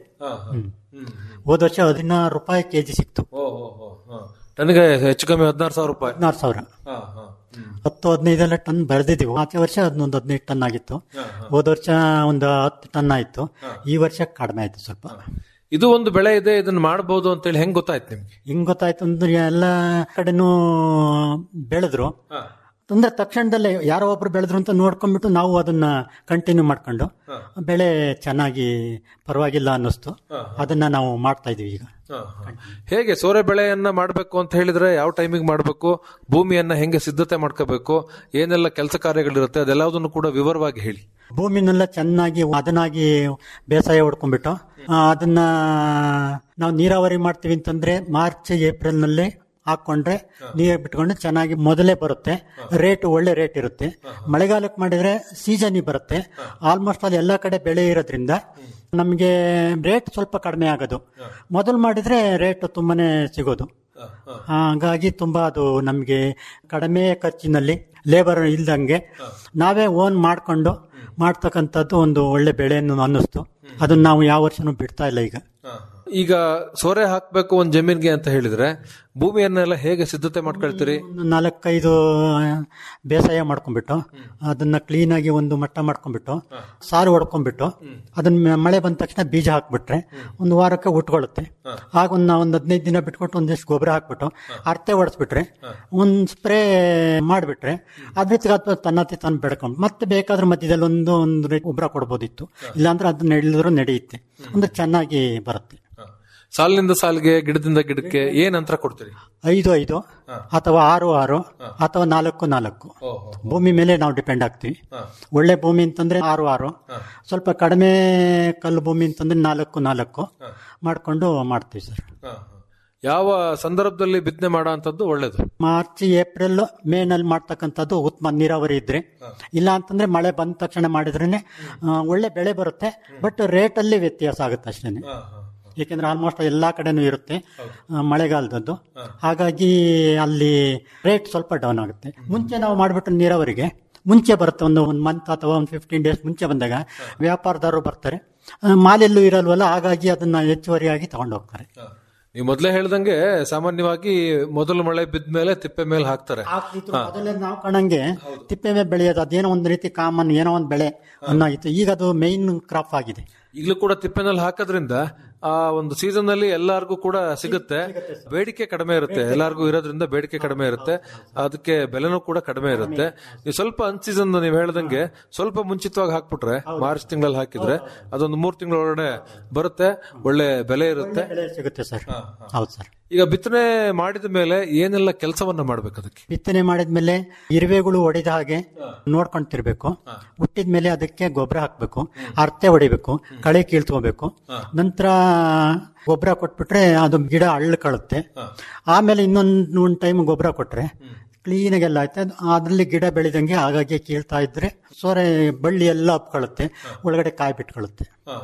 ಹೋದ ವರ್ಷ ಹದಿನಾರು ರೂಪಾಯಿ ಕೆಜಿ ಸಿಕ್ತು ನನಗೆ ಹೆಚ್ಚು ಕಮ್ಮಿ ಹದಿನಾರು ಸಾವಿರ ರೂಪಾಯಿ ಹದಿನಾರು ಸಾವಿರ ಹತ್ತು ಹದಿನೈದೆಲ್ಲ ಟನ್ ಬೆಳೆದಿದ್ದೀವಿ ಆಚೆ ವರ್ಷ ಅದನ್ನೊಂದು ಹದಿನೈದು ಟನ್ ಆಗಿತ್ತು ಹೋದ ವರ್ಷ ಒಂದು ಹತ್ತು ಟನ್ ಆಯ್ತು ಈ ವರ್ಷ ಕಡಿಮೆ ಆಯ್ತು ಸ್ವಲ್ಪ ಇದು ಒಂದು ಬೆಳೆ ಇದೆ ಇದನ್ನ ಮಾಡಬಹುದು ಅಂತೇಳಿ ಹೆಂಗ್ ಗೊತ್ತಾಯ್ತು ನಿಮ್ಗೆ ಹಿಂಗ್ ಗೊತ್ತಾಯ್ತು ಅಂದ್ರೆ ಎಲ್ಲ ಕಡೆನೂ ಬೆಳೆದ್ರು ಅಂದ್ರೆ ತಕ್ಷಣದಲ್ಲೇ ಯಾರೋ ಒಬ್ರು ಬೆಳೆದ್ರು ಅಂತ ನೋಡ್ಕೊಂಡ್ಬಿಟ್ಟು ನಾವು ಅದನ್ನ ಕಂಟಿನ್ಯೂ ಮಾಡ್ಕೊಂಡು ಬೆಳೆ ಚೆನ್ನಾಗಿ ಪರವಾಗಿಲ್ಲ ಅನ್ನಿಸ್ತು ಅದನ್ನ ನಾವು ಮಾಡ್ತಾ ಇದೀವಿ ಈಗ ಹೇಗೆ ಸೋರೆ ಬೆಳೆಯನ್ನ ಮಾಡಬೇಕು ಅಂತ ಹೇಳಿದ್ರೆ ಯಾವ ಟೈಮಿಗೆ ಮಾಡಬೇಕು ಭೂಮಿಯನ್ನ ಹೆಂಗೆ ಸಿದ್ಧತೆ ಮಾಡ್ಕೋಬೇಕು ಏನೆಲ್ಲ ಕೆಲಸ ಕಾರ್ಯಗಳಿರುತ್ತೆ ಅದೆಲ್ಲದನ್ನು ಕೂಡ ವಿವರವಾಗಿ ಹೇಳಿ ಭೂಮಿನೆಲ್ಲ ಚೆನ್ನಾಗಿ ಅದನ್ನಾಗಿ ಬೇಸಾಯ ಹೊಡ್ಕೊಂಡ್ಬಿಟ್ಟು ಆ, ಅದನ್ನ ನಾವು ನೀರಾವರಿ ಮಾಡ್ತೀವಿ ಅಂತಂದ್ರೆ ಮಾರ್ಚ್ ಏಪ್ರಿಲ್ ನಲ್ಲಿ ಹಾಕೊಂಡ್ರೆ ನೀರು ಬಿಟ್ಕೊಂಡು ಚೆನ್ನಾಗಿ ಮೊದಲೇ ಬರುತ್ತೆ ರೇಟ್ ಒಳ್ಳೆ ರೇಟ್ ಇರುತ್ತೆ ಮಳೆಗಾಲಕ್ಕೆ ಮಾಡಿದ್ರೆ ಸೀಸನ್ ಬರುತ್ತೆ ಆಲ್ಮೋಸ್ಟ್ ಅಲ್ಲಿ ಎಲ್ಲಾ ಕಡೆ ಬೆಳೆ ಇರೋದ್ರಿಂದ ನಮಗೆ ರೇಟ್ ಸ್ವಲ್ಪ ಕಡಿಮೆ ಆಗೋದು ಮೊದಲು ಮಾಡಿದ್ರೆ ರೇಟ್ ತುಂಬಾನೇ ಸಿಗೋದು ಹಾಗಾಗಿ ತುಂಬಾ ಅದು ನಮಗೆ ಕಡಿಮೆ ಖರ್ಚಿನಲ್ಲಿ ಲೇಬರ್ ಇಲ್ದಂಗೆ ನಾವೇ ಓನ್ ಮಾಡ್ಕೊಂಡು ಮಾಡ್ತಕ್ಕಂಥದ್ದು ಒಂದು ಒಳ್ಳೆ ಬೆಳೆಯನ್ನು ಅನ್ನಿಸ್ತು ಅದನ್ನ ನಾವು ಯಾವ ವರ್ಷನೂ ಬಿಡ್ತಾ ಇಲ್ಲ ಈಗ ಈಗ ಸೋರೆ ಹಾಕ್ಬೇಕು ಒಂದ್ ಜಮೀನ್ಗೆ ಅಂತ ಹೇಳಿದ್ರೆ ಭೂಮಿಯನ್ನೆಲ್ಲ ಹೇಗೆ ಸಿದ್ಧತೆ ಮಾಡ್ಕೊಳ್ತೀರಿ ಒಂದು ನಾಲ್ಕೈದು ಬೇಸಾಯ ಮಾಡ್ಕೊಂಡ್ಬಿಟ್ಟು ಅದನ್ನ ಕ್ಲೀನ್ ಆಗಿ ಒಂದು ಮಟ್ಟ ಮಾಡ್ಕೊಂಡ್ಬಿಟ್ಟು ಸಾರು ಹೊಡ್ಕೊಂಡ್ಬಿಟ್ಟು ಅದನ್ನ ಮಳೆ ಬಂದ ತಕ್ಷಣ ಬೀಜ ಹಾಕ್ಬಿಟ್ರೆ ಒಂದು ವಾರಕ್ಕೆ ಉಟ್ಕೊಳ್ಳುತ್ತೆ ಆಗ ಒಂದು ಒಂದು ಹದಿನೈದು ದಿನ ಬಿಟ್ಕೊಟ್ಟು ಒಂದಿಷ್ಟು ಗೊಬ್ಬರ ಹಾಕ್ಬಿಟ್ಟು ಅರ್ತೆ ಹೊಡೆಸ್ಬಿಟ್ರೆ ಒಂದು ಸ್ಪ್ರೇ ಮಾಡಿಬಿಟ್ರೆ ಅದ್ರ ಅಥವಾ ತನ್ನತ್ತೆ ತಾನು ಬೆಡ್ಕೊಂಡು ಮತ್ತೆ ಬೇಕಾದ್ರೆ ಮಧ್ಯದಲ್ಲಿ ಒಂದು ಒಂದು ಗೊಬ್ಬರ ಕೊಡ್ಬೋದಿತ್ತು ಇಲ್ಲಾಂದ್ರೆ ಅದನ್ನ ನಡೆದ್ರು ನಡೆಯುತ್ತೆ ಅಂದ್ರೆ ಚೆನ್ನಾಗಿ ಬರುತ್ತೆ ಸಾಲಿನಿಂದ ಸಾಲಿಗೆ ಗಿಡದಿಂದ ಗಿಡಕ್ಕೆ ಏನ್ ಅಂತರ ಕೊಡ್ತೀರಿ ಐದು ಐದು ಅಥವಾ ಆರು ಆರು ಅಥವಾ ನಾಲ್ಕು ನಾಲ್ಕು ಭೂಮಿ ಮೇಲೆ ನಾವು ಡಿಪೆಂಡ್ ಆಗ್ತೀವಿ ಒಳ್ಳೆ ಭೂಮಿ ಅಂತಂದ್ರೆ ಆರು ಆರು ಸ್ವಲ್ಪ ಕಡಿಮೆ ಕಲ್ಲು ಭೂಮಿ ಅಂತಂದ್ರೆ ನಾಲ್ಕು ನಾಲ್ಕು ಮಾಡ್ಕೊಂಡು ಮಾಡ್ತೀವಿ ಸರ್ ಯಾವ ಸಂದರ್ಭದಲ್ಲಿ ಬಿತ್ತನೆ ಮಾಡೋ ಅಂತದ್ದು ಒಳ್ಳೇದು ಮಾರ್ಚ್ ಏಪ್ರಿಲ್ ಮೇ ನಲ್ಲಿ ಮಾಡ್ತಕ್ಕಂಥದ್ದು ಉತ್ತಮ ನೀರಾವರಿ ಇದ್ರೆ ಇಲ್ಲ ಅಂತಂದ್ರೆ ಮಳೆ ಬಂದ ತಕ್ಷಣ ಮಾಡಿದ್ರೇನೆ ಆ, ಒಳ್ಳೆ ಬೆಳೆ ಬರುತ್ತೆ ಬಟ್ ರೇಟ್ ಅಲ್ಲಿ ವ್ಯತ್ಯಾಸ ಆಗುತ್ತೆ ಅಷ್ಟೇನೆ ಏಕೆಂದ್ರೆ ಆಲ್ಮೋಸ್ಟ್ ಎಲ್ಲಾ ಕಡೆನೂ ಇರುತ್ತೆ ಆ, ಮಳೆಗಾಲದದ್ದು ಹಾಗಾಗಿ ಅಲ್ಲಿ ರೇಟ್ ಸ್ವಲ್ಪ ಡೌನ್ ಆಗುತ್ತೆ ಮುಂಚೆ ನಾವು ಮಾಡ್ಬಿಟ್ಟು ನೀರಾವರಿಗೆ ಮುಂಚೆ ಬರುತ್ತೆ ಒಂದು ಒಂದು ಮಂತ್ ಅಥವಾ ಒಂದು ಫಿಫ್ಟೀನ್ ಡೇಸ್ ಮುಂಚೆ ಬಂದಾಗ ವ್ಯಾಪಾರದಾರರು ಬರ್ತಾರೆ ಆ, ಮಾಲೆಲ್ಲೂ ಇರಲ್ವಲ್ಲ ಹಾಗಾಗಿ ಅದನ್ನ ಹೆಚ್ಚುವರಿಯಾಗಿ ತಗೊಂಡು ಹೋಗ್ತಾರೆ ನೀವು ಮೊದಲೇ ಹೇಳ್ದಂಗೆ ಸಾಮಾನ್ಯವಾಗಿ ಮೊದಲು ಮಳೆ ಬಿದ್ದ ಮೇಲೆ ತಿಪ್ಪೆ ಮೇಲೆ ಹಾಕ್ತಾರೆ ಆಗ್ತಿತ್ತು ಮೊದಲೇ ನಾವು ಕಾಣಂಗೆ ತಿಪ್ಪೆ ಮೇಲೆ ಬೆಳೆಯೋದು ಅದೇನೋ ಒಂದು ರೀತಿ ಕಾಮನ್ ಏನೋ ಒಂದು ಬೆಳೆ ಅನ್ನೋ ಇತ್ತು ಈಗ ಅದು ಮೈನ್ ಕ್ರಾಪ್ ಆಗಿದೆ ಈಗಲೂ ಕೂಡ ತಿಪ್ಪೆನಲ್ಲಿ ಹಾಕೋದ್ರಿಂದ ಆ ಒಂದು ಸೀಸನ್ ಅಲ್ಲಿ ಎಲ್ಲಾರ್ಗೂ ಕೂಡ ಸಿಗುತ್ತೆ ಬೇಡಿಕೆ ಕಡಿಮೆ ಇರುತ್ತೆ ಎಲ್ಲಾರ್ಗೂ ಇರೋದ್ರಿಂದ ಬೇಡಿಕೆ ಕಡಿಮೆ ಇರುತ್ತೆ ಅದಕ್ಕೆ ಬೆಲೆನೂ ಕೂಡ ಕಡಿಮೆ ಇರುತ್ತೆ ನೀವು ಸ್ವಲ್ಪ ಅನ್ ಸೀಸನ್ ನೀವು ಹೇಳ್ದಂಗೆ ಸ್ವಲ್ಪ ಮುಂಚಿತವಾಗಿ ಹಾಕ್ಬಿಟ್ರೆ ಮಾರ್ಚ್ ತಿಂಗಳಲ್ಲಿ ಹಾಕಿದ್ರೆ ಅದೊಂದು ಮೂರ್ ತಿಂಗಳ ಒಳಗಡೆ ಬರುತ್ತೆ ಒಳ್ಳೆ ಬೆಲೆ ಇರುತ್ತೆ ಬೆಳೆ ಸಿಗುತ್ತೆ ಸರ್ ಹೌದು ಸರ್ ಈಗ ಬಿತ್ತನೆ ಮಾಡಿದ ಮೇಲೆ ಏನೆಲ್ಲ ಕೆಲಸವನ್ನ ಮಾಡ್ಬೇಕು ಅದಕ್ಕೆ ಬಿತ್ತನೆ ಮಾಡಿದ್ಮೇಲೆ ಇರುವೆಗಳು ಹೊಡೆದ ಹಾಗೆ ನೋಡ್ಕೊಂತಿರ್ಬೇಕು ಹುಟ್ಟಿದ್ಮೇಲೆ ಅದಕ್ಕೆ ಗೊಬ್ಬರ ಹಾಕ್ಬೇಕು ಅರ್ತೆ ಹೊಡಿಬೇಕು ಕಳೆ ಕೀಳ್ತ್ಕೋಬೇಕು ನಂತರ ಗೊಬ್ಬರ ಕೊಟ್ಬಿಟ್ರೆ ಅದು ಗಿಡ ಅಳ್ಳಕಳುತ್ತೆ ಆಮೇಲೆ ಇನ್ನೊಂದು ಒಂದು ಟೈಮ್ ಗೊಬ್ಬರ ಕೊಟ್ರೆ ಕ್ಲೀನಾಗೆಲ್ಲ ಆಯ್ತು ಅದು ಅದ್ರಲ್ಲಿ ಗಿಡ ಬೆಳೆದಂಗೆ ಆಗಾಗ್ಗೆ ಕೀಳ್ತಾ ಇದ್ರೆ ಸೊರೆ ಬಳ್ಳಿ ಎಲ್ಲ ಅಪ್ಕೊಳ್ಳುತ್ತೆ ಒಳಗಡೆ ಕಾಯಿ ಬಿಟ್ಕೊಳ್ಳುತ್ತೆ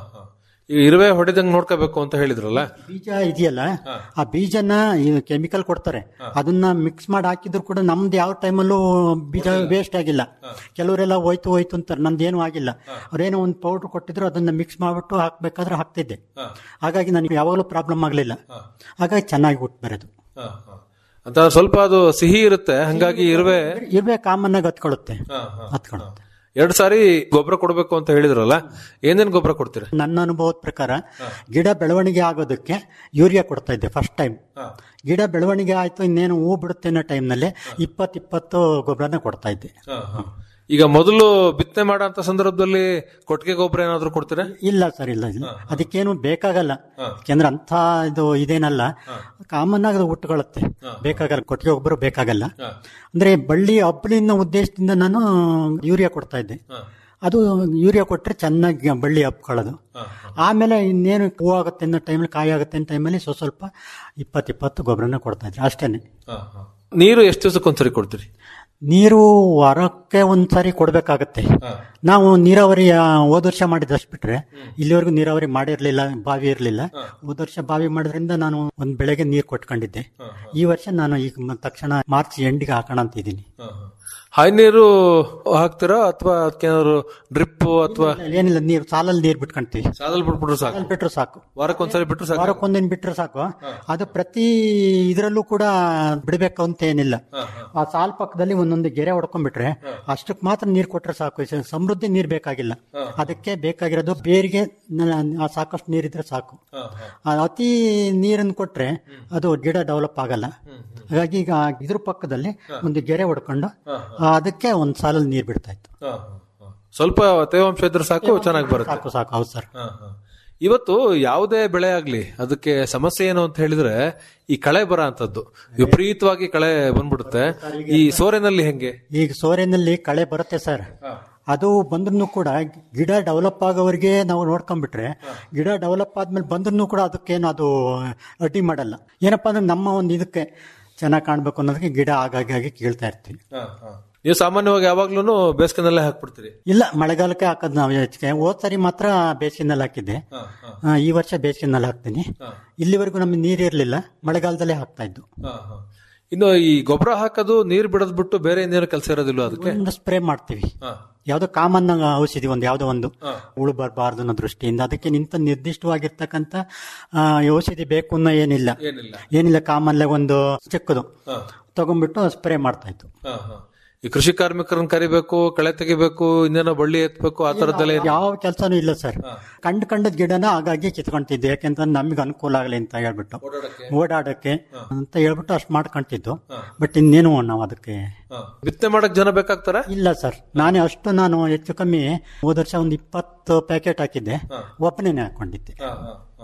ಈ ಇರುವೆ ಹೊಡೆದಂಗ್ ನೋಡ್ಕೋಬೇಕು ಅಂತ ಹೇಳಿದ್ರಲ್ಲ ಬೀಜ ಇದೆಯಲ್ಲ ಆ ಬೀಜನ ಕೆಮಿಕಲ್ ಕೊಡ್ತಾರೆ ಅದನ್ನ ಮಿಕ್ಸ್ ಮಾಡಿ ಹಾಕಿದ್ರು ಕೂಡ ನಮ್ದು ಯಾವ ಟೈಮಲ್ಲೂ ಬೀಜ ವೇಸ್ಟ್ ಆಗಿಲ್ಲ ಕೆಲವರೆಲ್ಲ ಹೋಯ್ತು ಹೋಯ್ತು ಅಂತಾರೆ ನಂದೇನು ಆಗಿಲ್ಲ ಅವ್ರೇನೋ ಒಂದು ಪೌಡರ್ ಕೊಟ್ಟಿದ್ರು ಅದನ್ನ ಮಿಕ್ಸ್ ಮಾಡ್ಬಿಟ್ಟು ಹಾಕ್ಬೇಕಾದ್ರೆ ಹಾಕ್ತಿದ್ದೆ ಹಾಗಾಗಿ ನನಗೆ ಯಾವಾಗಲೂ ಪ್ರಾಬ್ಲಮ್ ಆಗಲಿಲ್ಲ ಹಾಗಾಗಿ ಚೆನ್ನಾಗಿ ಹುಟ್ಟು ಬರೋದು ಅಂತ ಸ್ವಲ್ಪ ಅದು ಸಿಹಿ ಇರುತ್ತೆ ಹಂಗಾಗಿ ಇರುವೆ ಇರುವೆ ಕಾಮನ್ ಆಗಿ ಹತ್ಕೊಳ್ಳುತ್ತೆ ಹತ್ಕೊಳ್ಳುತ್ತೆ ಎರಡ್ ಸಾರಿ ಗೊಬ್ಬರ ಕೊಡ್ಬೇಕು ಅಂತ ಹೇಳಿದ್ರಲ್ಲ ಏನೇನ್ ಗೊಬ್ಬರ ಕೊಡ್ತೀರಿ ನನ್ನ ಅನುಭವದ ಪ್ರಕಾರ ಗಿಡ ಬೆಳವಣಿಗೆ ಆಗೋದಕ್ಕೆ ಯೂರಿಯಾ ಕೊಡ್ತಾ ಇದ್ದೆ ಫಸ್ಟ್ ಟೈಮ್ ಗಿಡ ಬೆಳವಣಿಗೆ ಆಯ್ತು ಇನ್ನೇನು ಹೂ ಬಿಡುತ್ತೆ ಅನ್ನೋ ಟೈಮ್ನಲ್ಲಿ ಇಪ್ಪತ್ತು ಇಪ್ಪತ್ತು ಗೊಬ್ಬರನ ಕೊಡ್ತಾ ಇದ್ದೆ ಈಗ ಮೊದಲು ಬಿತ್ತನೆ ಮಾಡೋ ಸಂದರ್ಭದಲ್ಲಿ ಕೊಟ್ಟಿಗೆ ಗೊಬ್ಬರ ಏನಾದ್ರು ಕೊಡ್ತೀರಾ ಇಲ್ಲ ಸರ್ ಇಲ್ಲ ಇಲ್ಲ ಅದಕ್ಕೇನು ಬೇಕಾಗಲ್ಲ ಯಾಕೆಂದ್ರೆ ಅಂತ ಇದು ಇದೇನಲ್ಲ ಕಾಮನ್ ಆಗಿ ಅದು ಹುಟ್ಟುಕೊಳ್ಳುತ್ತೆ ಬೇಕಾಗಲ್ಲ ಕೊಟ್ಟಿಗೆ ಗೊಬ್ಬರ ಬೇಕಾಗಲ್ಲ ಅಂದ್ರೆ ಬಳ್ಳಿ ಹಬ್ಬಲಿನ ಉದ್ದೇಶದಿಂದ ನಾನು ಯೂರಿಯಾ ಕೊಡ್ತಾ ಇದ್ದೆ ಅದು ಯೂರಿಯಾ ಕೊಟ್ರೆ ಚೆನ್ನಾಗಿ ಬಳ್ಳಿ ಹಬ್ಕೊಳ್ಳೋದು ಆಮೇಲೆ ಇನ್ನೇನು ಹೂ ಆಗುತ್ತೆ ಅನ್ನೋ ಟೈಮಲ್ಲಿ ಕಾಯಿ ಆಗುತ್ತೆ ಅನ್ನೋ ಟೈಮಲ್ಲಿ ಸ್ವಲ್ಪ ಸ್ವಲ್ಪ ಇಪ್ಪತ್ತು ಇಪ್ಪತ್ತು ಗೊಬ್ಬರನ ಕೊಡ್ತಾ ಇದ್ದೆ ಅಷ್ಟೇನೆ ನೀರು ಎಷ್ಟು ದಿವಸಕ್ಕೊಂದ್ಸರಿ ಕೊಡ್ತೀರಿ ನೀರು ವಾರಕ್ಕೆ ಒಂದ್ಸಾರಿ ಕೊಡ್ಬೇಕಾಗತ್ತೆ ನಾವು ನೀರಾವರಿ ಆ, ಹೋದ ವರ್ಷ ಮಾಡಿದಷ್ಟು ಬಿಟ್ರೆ ಇಲ್ಲಿವರೆಗೂ ನೀರಾವರಿ ಮಾಡಿರ್ಲಿಲ್ಲ ಬಾವಿ ಇರ್ಲಿಲ್ಲ ಹೋದ ವರ್ಷ ಬಾವಿ ಮಾಡೋದ್ರಿಂದ ನಾನು ಒಂದ್ ಬೆಳೆಗೆ ನೀರು ಕೊಟ್ಕೊಂಡಿದ್ದೆ ಈ ವರ್ಷ ನಾನು ಈಗ ಮ- ತಕ್ಷಣ ಮಾರ್ಚ್ ಎಂಡಿಗೆ ಹಾಕೋಣ ಅಂತ ಇದ್ದೀನಿ ಹಾಯ್ ನೀರು ಹಾಕ್ತೀರಾ ಅಥವಾ ಅದಕ್ಕೇನಾದ್ರು ಡ್ರಿಪ್ ಅಥವಾ ಏನಿಲ್ಲ ನೀರು ಸಾಲಲ್ಲಿ ನೀರು ಬಿಟ್ಕೊಂತೀವಿ ಸಾಲಲ್ಲಿ ಬಿಟ್ಬಿಟ್ರು ಸಾಕು ಸಾಲಲ್ಲಿ ಬಿಟ್ರು ಸಾಕು ವಾರಕ್ಕೊಂದ್ಸರಿ ಬಿಟ್ರು ಸಾಕು ವಾರಕ್ಕೊಂದಿನ ಬಿಟ್ರೆ ಸಾಕು ಅದು ಪ್ರತಿ ಇದರಲ್ಲೂ ಕೂಡ ಬಿಡಬೇಕು ಅಂತ ಏನಿಲ್ಲ ಆ ಸಾಲ್ ಪಕ್ಕದಲ್ಲಿ ಒಂದೊಂದು ಗೆರೆ ಹೊಡ್ಕೊಂಡ್ಬಿಟ್ರೆ ಅಷ್ಟಕ್ಕೆ ಮಾತ್ರ ನೀರು ಕೊಟ್ರೆ ಸಾಕು ಸ- ಸಮೃದ್ಧಿ ನೀರು ಬೇಕಾಗಿಲ್ಲ ಅದಕ್ಕೆ ಬೇಕಾಗಿರೋದು ಬೇರಿಗೆ ನ- ಆ ಸಾಕಷ್ಟು ನೀರಿದ್ರೆ ಸಾಕು ಆ ಅತಿ ನೀರನ್ನು ಕೊಟ್ರೆ ಅದು ಗಿಡ ಡೆವಲಪ್ ಆಗಲ್ಲ ಹಾಗಾಗಿ ಈಗ ಇದ್ರ ಪಕ್ಕದಲ್ಲಿ ಒಂದು ಗೆರೆ ಹೊಡ್ಕೊಂಡು ಆ, ಅದಕ್ಕೆ ಒಂದ್ ಸಾಲಲ್ಲಿ ನೀರು ಬಿಡ್ತಾ ಇತ್ತು ಸ್ವಲ್ಪ ತೇವಾಂಶ ಇದ್ರೆ ಸಾಕು ಚೆನ್ನಾಗಿ ಬರುತ್ತೆ ಸಾಕು ಸಾಕು ಹೌದು ಸರ್ ಹ, ಹ. ಇವತ್ತು ಯಾವುದೇ ಬೆಳೆ ಆಗ್ಲಿ ಅದಕ್ಕೆ ಸಮಸ್ಯೆ ಏನು ಅಂತ ಹೇಳಿದ್ರೆ ಈ ಕಳೆ ಬರ ಅಂತದ್ದು ವಿಪರೀತವಾಗಿ ಕಳೆ ಬಂದ್ಬಿಡುತ್ತೆ ಈ ಸೋರೆನಲ್ಲಿ ಹೆಂಗೆ ಈಗ ಸೋರೆನಲ್ಲಿ ಕಳೆ ಬರುತ್ತೆ ಸರ್ ಅದು ಬಂದ್ರೂ ಕೂಡ ಗಿಡ ಡೆವಲಪ್ ಆಗೋವರೆಗೆ ನಾವು ನೋಡ್ಕೊಂಡ್ಬಿಟ್ರೆ ಗಿಡ ಡೆವಲಪ್ ಆದ್ಮೇಲೆ ಬಂದ್ರೂ ಕೂಡ ಅದಕ್ಕೇನು ಅದು ಅಡ್ಡಿ ಮಾಡಲ್ಲ ಏನಪ್ಪಾ ಅಂದ್ರೆ ನಮ್ಮ ಒಂದು ಇದಕ್ಕೆ ಚೆನ್ನಾಗಿ ಕಾಣ್ಬೇಕು ಅನ್ನೋದಕ್ಕೆ ಗಿಡ ಆಗಾಗಾಗಿ ಕೀಳ್ತಾ ಇರ್ತೀವಿ ನೀವು ಸಾಮಾನ್ಯವಾಗಿ ಯಾವಾಗ್ಲೂ ಬೇಸಿಗೆನಲ್ಲೇ ಹಾಕ್ಬಿಡ್ತೀರಿ ಇಲ್ಲ ಮಳೆಗಾಲಕ್ಕೆ ಹಾಕೋದು ನಾವು ಹೆಚ್ಚಿಗೆ ಹೋದ್ ಸರಿ ಮಾತ್ರ ಬೇಸಿಗೆನಲ್ಲಿ ಹಾಕಿದ್ದೆ ಆ, ಈ ವರ್ಷ ಬೇಸಿಗೆನಲ್ಲಿ ಹಾಕ್ತೀನಿ ಇಲ್ಲಿವರೆಗೂ ನಮಗೆ ನೀರು ಇರಲಿಲ್ಲ ಮಳೆಗಾಲದಲ್ಲೇ ಹಾಕ್ತಾ ಇದ್ದು ಇನ್ನು ಈ ಗೊಬ್ಬರ ಹಾಕೋದು ನೀರ್ ಬಿಡೋದ್ ಬಿಟ್ಟು ಬೇರೆ ಇನ್ನೇನು ಕೆಲಸ ಇರೋದಿಲ್ಲ ಅದಕ್ಕೆ ಒಂದು ಸ್ಪ್ರೇ ಮಾಡ್ತೀವಿ ಯಾವ್ದೋ ಕಾಮನ್ ಔಷಧಿ ಒಂದು ಯಾವ್ದೋ ಒಂದು ಹುಳು ಬರಬಾರ್ದು ಅನ್ನೋ ದೃಷ್ಟಿಯಿಂದ ಅದಕ್ಕೆ ನಿಂತ ನಿರ್ದಿಷ್ಟವಾಗಿರ್ತಕ್ಕಂಥ ಆ, ಔಷಧಿ ಬೇಕು ಅನ್ನೋ ಏನಿಲ್ಲ ಏನಿಲ್ಲ ಏನಿಲ್ಲ ಕಾಮನ್ ಒಂದು ಚಿಕ್ಕದು ತಗೊಂಡ್ಬಿಟ್ಟು ಸ್ಪ್ರೇ ಮಾಡ್ತಾ ಇತ್ತು ಹ, ಹ. ಈ ಕೃಷಿ ಕಾರ್ಮಿಕರನ್ನ ಕರಿಬೇಕು ಕಳೆ ತೆಗಿಬೇಕು ಇನ್ನೇನೋ ಬಳ್ಳಿ ಎತ್ಬೇಕು ಆ ತರದ್ದೆಲ್ಲ ಏನು? ಯಾವ ಕೆಲಸನೂ ಇಲ್ಲ ಸರ್ ಕಂಡ್ ಕಂಡದ್ ಗಿಡನ ಆಗಾಗ್ಗೆ ಕಿತ್ಕೊಂತಿದ್ದೆ ಯಾಕೆಂತಂದ್ರೆ ನಮಗೆ ಅನುಕೂಲ ಆಗಲಿ ಅಂತ ಹೇಳ್ಬಿಟ್ಟು ಓಡಾಡಕ್ಕೆ ಅಂತ ಹೇಳ್ಬಿಟ್ಟು ಅಷ್ಟು ಮಾಡ್ಕೊಂತಿದ್ದು ಬಟ್ ಇನ್ನೇನು ನಾವು ಅದಕ್ಕೆ ಹ. ಬಿತ್ತನೆ ಮಾಡಕ್ ಜನ ಬೇಕಾಗ್ತಾರ ಇಲ್ಲ ಸರ್ ನಾನೇ ಅಷ್ಟು ನಾನು ಹೆಚ್ಚು ಕಮ್ಮಿ ಹೋದ ವರ್ಷ ಒಂದು ಇಪ್ಪತ್ತು ಪ್ಯಾಕೆಟ್ ಹಾಕಿದ್ದೆ ಒಬ್ಬನೇ ಹಾಕೊಂಡಿದ್ದೆ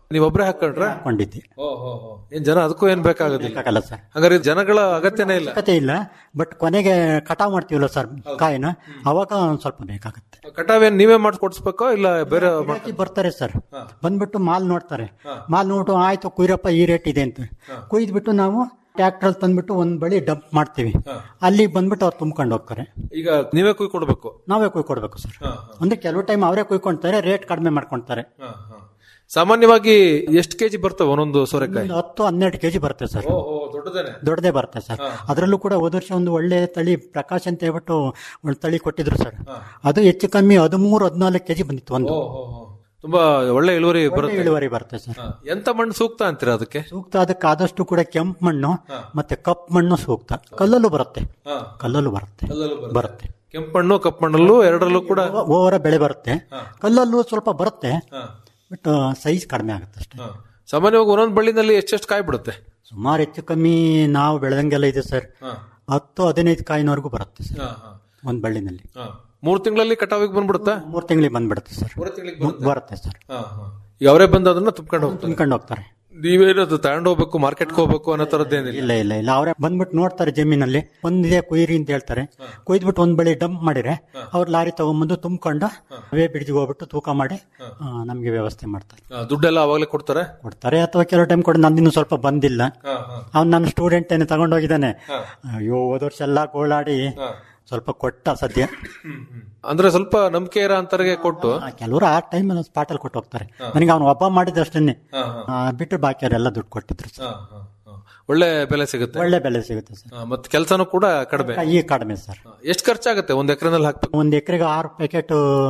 ನೀವೊಬ್ರೇ ಹಾಕೊಂಡ್ರ ಹಾಕೊಂಡಿದ್ದೆ ಏನ್ ಜನ ಅದಕ್ಕೂ ಏನ್ ಬೇಕಾಗೋದಿಲ್ಲ ಬೇಕಾಗಲ್ಲ ಸರ್ ಹಂಗಾರೆ ಜನಗಳ ಅಗತ್ಯನೇ ಇಲ್ಲ ಕತೆ ಇಲ್ಲ ಬಟ್ ಕೊನೆಗೆ ಕಟಾವ್ ಮಾಡ್ತೀವಲ್ಲ ಸರ್ ಕಾಯಿನ ಅವಾಗ ಒಂದ್ ಸ್ವಲ್ಪ ಬೇಕಾಗುತ್ತೆ ಕಟಾವ್ ಏನ್ ನೀವೇ ಮಾಡಿ ಕೊಡ್ಸ್ಬೇಕೋ ಇಲ್ಲ ಬೇರೆ ಮಾಡ್- ಗಿರಾಕಿ ಬರ್ತಾರೆ ಸರ್ ಬಂದ್ಬಿಟ್ಟು ಮಾಲ್ ನೋಡ್ತಾರೆ ಮಾಲ್ ನೋಡ್ಬಿಟ್ಟು ಆಯ್ತು ಕುಯ್ರಪ್ಪ ಈ ರೇಟ್ ಇದೆ ಅಂತ ಕುಯ್ದ್ಬಿಟ್ಟು ನಾವು ಟ್ರ್ಯಾಕ್ಟರ್ ತಂದ್ಬಿಟ್ಟು ಒಂದ್ ಬಳಿ ಡಂಪ್ ಮಾಡ್ತೀವಿ ಅಲ್ಲಿಗೆ ಬಂದ್ಬಿಟ್ಟು ಅವ್ರು ತುಂಬ್ಕೊಂಡು ಹೋಗ್ತಾರೆ ಈಗ ನೀವೇ ಕುಯ್ ಕೊಡ್ಬೇಕು ನಾವೇ ಕುಯ್ಕೊಡ್ಬೇಕು ಸರ್ ಅಂದ್ರೆ ಕೆಲವು ಟೈಮ್ ಅವರೇ ಕುಯ್ಕೊಂತಾರೆ ರೇಟ್ ಕಡಿಮೆ ಮಾಡ್ಕೊಂತಾರೆ ಸಾಮಾನ್ಯವಾಗಿ ಎಷ್ಟು ಕೆಜಿ ಬರ್ತವೆ ಒಂದೊಂದು ಸೋರೆಕಾಯಿ ಒಂದು ಹತ್ತು ಹನ್ನೆರಡು ಕೆಜಿ ಬರುತ್ತೆ ಸರ್ ದೊಡ್ಡದೇನೆ ದೊಡ್ಡದೇ ಬರುತ್ತೆ ಸರ್ ಅದರಲ್ಲೂ ಕೂಡ ಹೋದ ವರ್ಷ ಒಂದು ಒಳ್ಳೆ ತಳಿ ಪ್ರಕಾಶ್ ಅಂತ ಹೇಳ್ಬಿಟ್ಟು ಒಂದು ತಳಿ ಕೊಟ್ಟಿದ್ರು ಸರ್ ಅದು ಹೆಚ್ಚು ಕಮ್ಮಿ ಹದಿಮೂರು ಹದಿನಾಲ್ಕು ಕೆಜಿ ಬಂದಿತ್ತು ಒಂದು ತುಂಬಾ ಒಳ್ಳೆ ಇಳುವರಿ ಒಳ್ಳೆ ಬರುತ್ತೆ ಇಳುವರಿ ಬರುತ್ತೆ ಸರ್ ಹಾ. ಎಂತ ಮಣ್ಣು ಸೂಕ್ತ ಅಂತೀರಾ ಅದಕ್ಕೆ ಸೂಕ್ತ ಅದಕ್ಕೆ ಆದಷ್ಟು ಕೂಡ ಕೆಂಪು ಮಣ್ಣು ಮತ್ತೆ ಕಪ್ಪು ಮಣ್ಣು ಸೂಕ್ತ ಕಲ್ಲಲ್ಲೂ ಬರುತ್ತೆ ಕಲ್ಲಲ್ಲೂ ಬರುತ್ತೆ ಬರುತ್ತೆ ಕೆಂಪು ಮಣ್ಣು ಕಪ್ಪು ಮಣ್ಣಲ್ಲೂ ಎರಡರಲ್ಲೂ ಕೂಡ ಓವರ ಬೆಳೆ ಬರುತ್ತೆ ಕಲ್ಲಲ್ಲೂ ಸ್ವಲ್ಪ ಬರುತ್ತೆ ಬಟ್ ಸೈಜ್ ಕಡಿಮೆ ಆಗುತ್ತೆ ಅಷ್ಟೇ ಹಾ. ಸಾಮಾನ್ಯವಾಗಿ ಒಂದೊಂದು ಬಳ್ಳಿನಲ್ಲಿ ಎಷ್ಟೆಷ್ಟು ಕಾಯಿ ಬಿಡುತ್ತೆ ಸುಮಾರು ಹೆಚ್ಚು ಕಮ್ಮಿ ನಾವು ಬೆಳೆದಂಗೆಲ್ಲ ಇದೆ ಸರ್ ಹತ್ತು ಹದಿನೈದು ಕಾಯಿನವರೆಗೂ ಬರುತ್ತೆ ಸರ್ ಒಂದು ಬಳ್ಳಿನಲ್ಲಿ ಮೂರ್ ತಿಂಗಳಲ್ಲಿ ಕಟಾವಿಗೆ ಬಂದ್ಬಿಡುತ್ತಾ ಮೂರು ತಿಂಗಳಿಗೆ ಬಂದ್ಬಿಡುತ್ತೆ ಸರ್ ಮೂರು ತಿಂಗಳಿಗೆ ಬರುತ್ತೆ ಸರ್ ಈಗ ಅವರೇ ಬಂದು ಅದನ್ನ ತುಂಬ್ಕೊಂಡು ಹೋಗ್ತಾರೆ ತುಂಬ್ಕೊಂಡು ಹೋಗ್ತಾರೆ ನೀವೇನದು ತಗೊಂಡು ಹೋಗ್ಬೇಕು ಮಾರ್ಕೆಟ್ಗೆ ಹೋಗ್ಬೇಕು ಅನ್ನೋ ತರದ್ದೇನಿಲ್ಲ ಇಲ್ಲ ಇಲ್ಲ ಇಲ್ಲ ಅವರೇ ಬಂದ್ಬಿಟ್ಟು ನೋಡ್ತಾರೆ ಜಮೀನಲ್ಲಿ ಒಂದಿದೆ ಕುಯ್ರಿ ಅಂತ ಹೇಳ್ತಾರೆ ಕುಯ್ದ್ಬಿಟ್ಟು ಒಂದ್ ಬಳಿ ಡಂಪ್ ಮಾಡಿದ್ರೆ ಅವ್ರು ಲಾರಿ ತಗೊಂಬಂದು ತುಂಬ್ಕೊಂಡು ಅವೇ ಬಿಡ್ಜಿಗೆ ಹೋಗ್ಬಿಟ್ಟು ತೂಕ ಮಾಡಿ ಆ, ನಮ್ಗೆ ವ್ಯವಸ್ಥೆ ಮಾಡ್ತಾರೆ ಆ, ದುಡ್ಡೆಲ್ಲ ಅವಾಗಲೇ ಕೊಡ್ತಾರೆ ಕೊಡ್ತಾರೆ ಅಥವಾ ಕೆಲವು ಟೈಮ್ ಕೂಡ ನಂದಿನ್ನು ಸ್ವಲ್ಪ ಬಂದಿಲ್ಲ ಅವ್ನು ನನ್ನ ಸ್ಟೂಡೆಂಟ್ ಏನೇ ತಗೊಂಡೋಗಿದ್ದಾನೆ ಅಯ್ಯೋ ಹೋದ ವರ್ಷ ಎಲ್ಲ ಗೋಳಾಡಿ ಸ್ವಲ್ಪ ಕೊಟ್ಟ ಸದ್ಯ ಅಂದ್ರೆ ಸ್ವಲ್ಪ ನಂಬಿಕೆ ಇರೋ ಅಂತರಿಗೆ ಕೊಟ್ಟು ಆ, ಕೆಲವರು ಆ ಟೈಮ್ ಸ್ಪಾಟಲ್ಲಿ ಕೊಟ್ಟು ಹೋಗ್ತಾರೆ ನನಗೆ ಅವನು ಒಬ್ಬ ಮಾಡಿದಷ್ಟನ್ನೇ ಬಿಟ್ಟು ಬಾಕಿಯವರೆಲ್ಲ ದುಡ್ಡು ಕೊಟ್ಟಿದ್ರು ಸರ್ ಹಾ, ಹಾ, ಹಾ. ಒಳ್ಳೆ ಬೆಲೆ ಸಿಗುತ್ತೆ ಒಳ್ಳೆ ಬೆಲೆ ಸಿಗುತ್ತೆ ಸರ್ ಆ, ಮತ್ತೆ ಕೆಲಸನೂ ಕೂಡ ಕಡಿಮೆ ಈ ಕಡಿಮೆ ಸರ್ ಎಷ್ಟು ಖರ್ಚಾಗುತ್ತೆ ಒಂದ್ ಎಕರೆನಲ್ಲಿ ಹಾಕ್ಬೇಕು ಒಂದ್ ಎಕರೆಗೆ ಆರು ಪ್ಯಾಕೆಟ್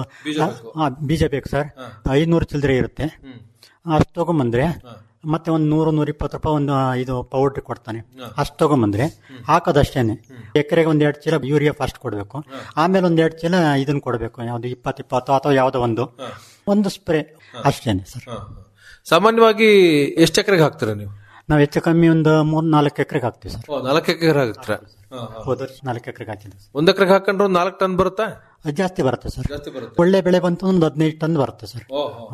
ಬೀಜ ಬೇಕು ಸರ್ ಐನೂರು ಚಿಲ್ಲರೆ ಇರುತ್ತೆ ಅಷ್ಟು ತಗೊಂಬಂದ್ರೆ ಮತ್ತೆ ಒಂದ್ ನೂರು ನೂರ ಇಪ್ಪತ್ತು ರೂಪಾಯಿ ಒಂದು ಇದು ಪೌಡರ್ ಕೊಡ್ತಾನೆ ಅಷ್ಟು ತಗೊಂಬಂದ್ರೆ ಹಾಕೋದಷ್ಟೇನೆ ಎಕರೆಗೆ ಒಂದ್ ಎರಡು ಚೀಲ ಯೂರಿಯಾ ಫಸ್ಟ್ ಕೊಡ್ಬೇಕು ಆಮೇಲೆ ಒಂದ್ ಎರಡು ಚೀಲ ಇದನ್ನ ಕೊಡ್ಬೇಕು ಯಾವ್ದು ಇಪ್ಪತ್ತು ಇಪ್ಪತ್ತು ಅಥವಾ ಯಾವ್ದೋ ಒಂದು ಒಂದು ಸ್ಪ್ರೇ ಅಷ್ಟೇನೆ ಸರ್ ಹಾ, ಹಾ. ಸಾಮಾನ್ಯವಾಗಿ ಎಷ್ಟು ಎಕರೆಗೆ ಹಾಕ್ತೀರಾ ನೀವು ನಾವು ಹೆಚ್ಚು ಕಮ್ಮಿ ಒಂದು ಮೂರ್ ನಾಲ್ಕು ಎಕರೆಗೆ ಹಾಕ್ತೀವಿ ಸರ್ ಓ, ನಾಲ್ಕು ಎಕರೆ ಹಾಕ್ತೀರಾ ಹೋದ ವರ್ಷ ನಾಲ್ಕು ಎಕರೆಗೆ ಹಾಕಿದ್ವಿ ಒಂದ್ ಎಕರೆಗೆ ಹಾಕೊಂಡ್ರೆ ಒಂದ್ ನಾಲ್ಕು ಟನ್ ಬರುತ್ತಾ ಅದು ಜಾಸ್ತಿ ಬರುತ್ತೆ ಸರ್ ಜಾಸ್ತಿ ಬರುತ್ತೆ ಒಳ್ಳೆ ಬೆಳೆ ಬಂತು ಒಂದು ಹದಿನೈದು ಟನ್ ಬರುತ್ತೆ ಸರ್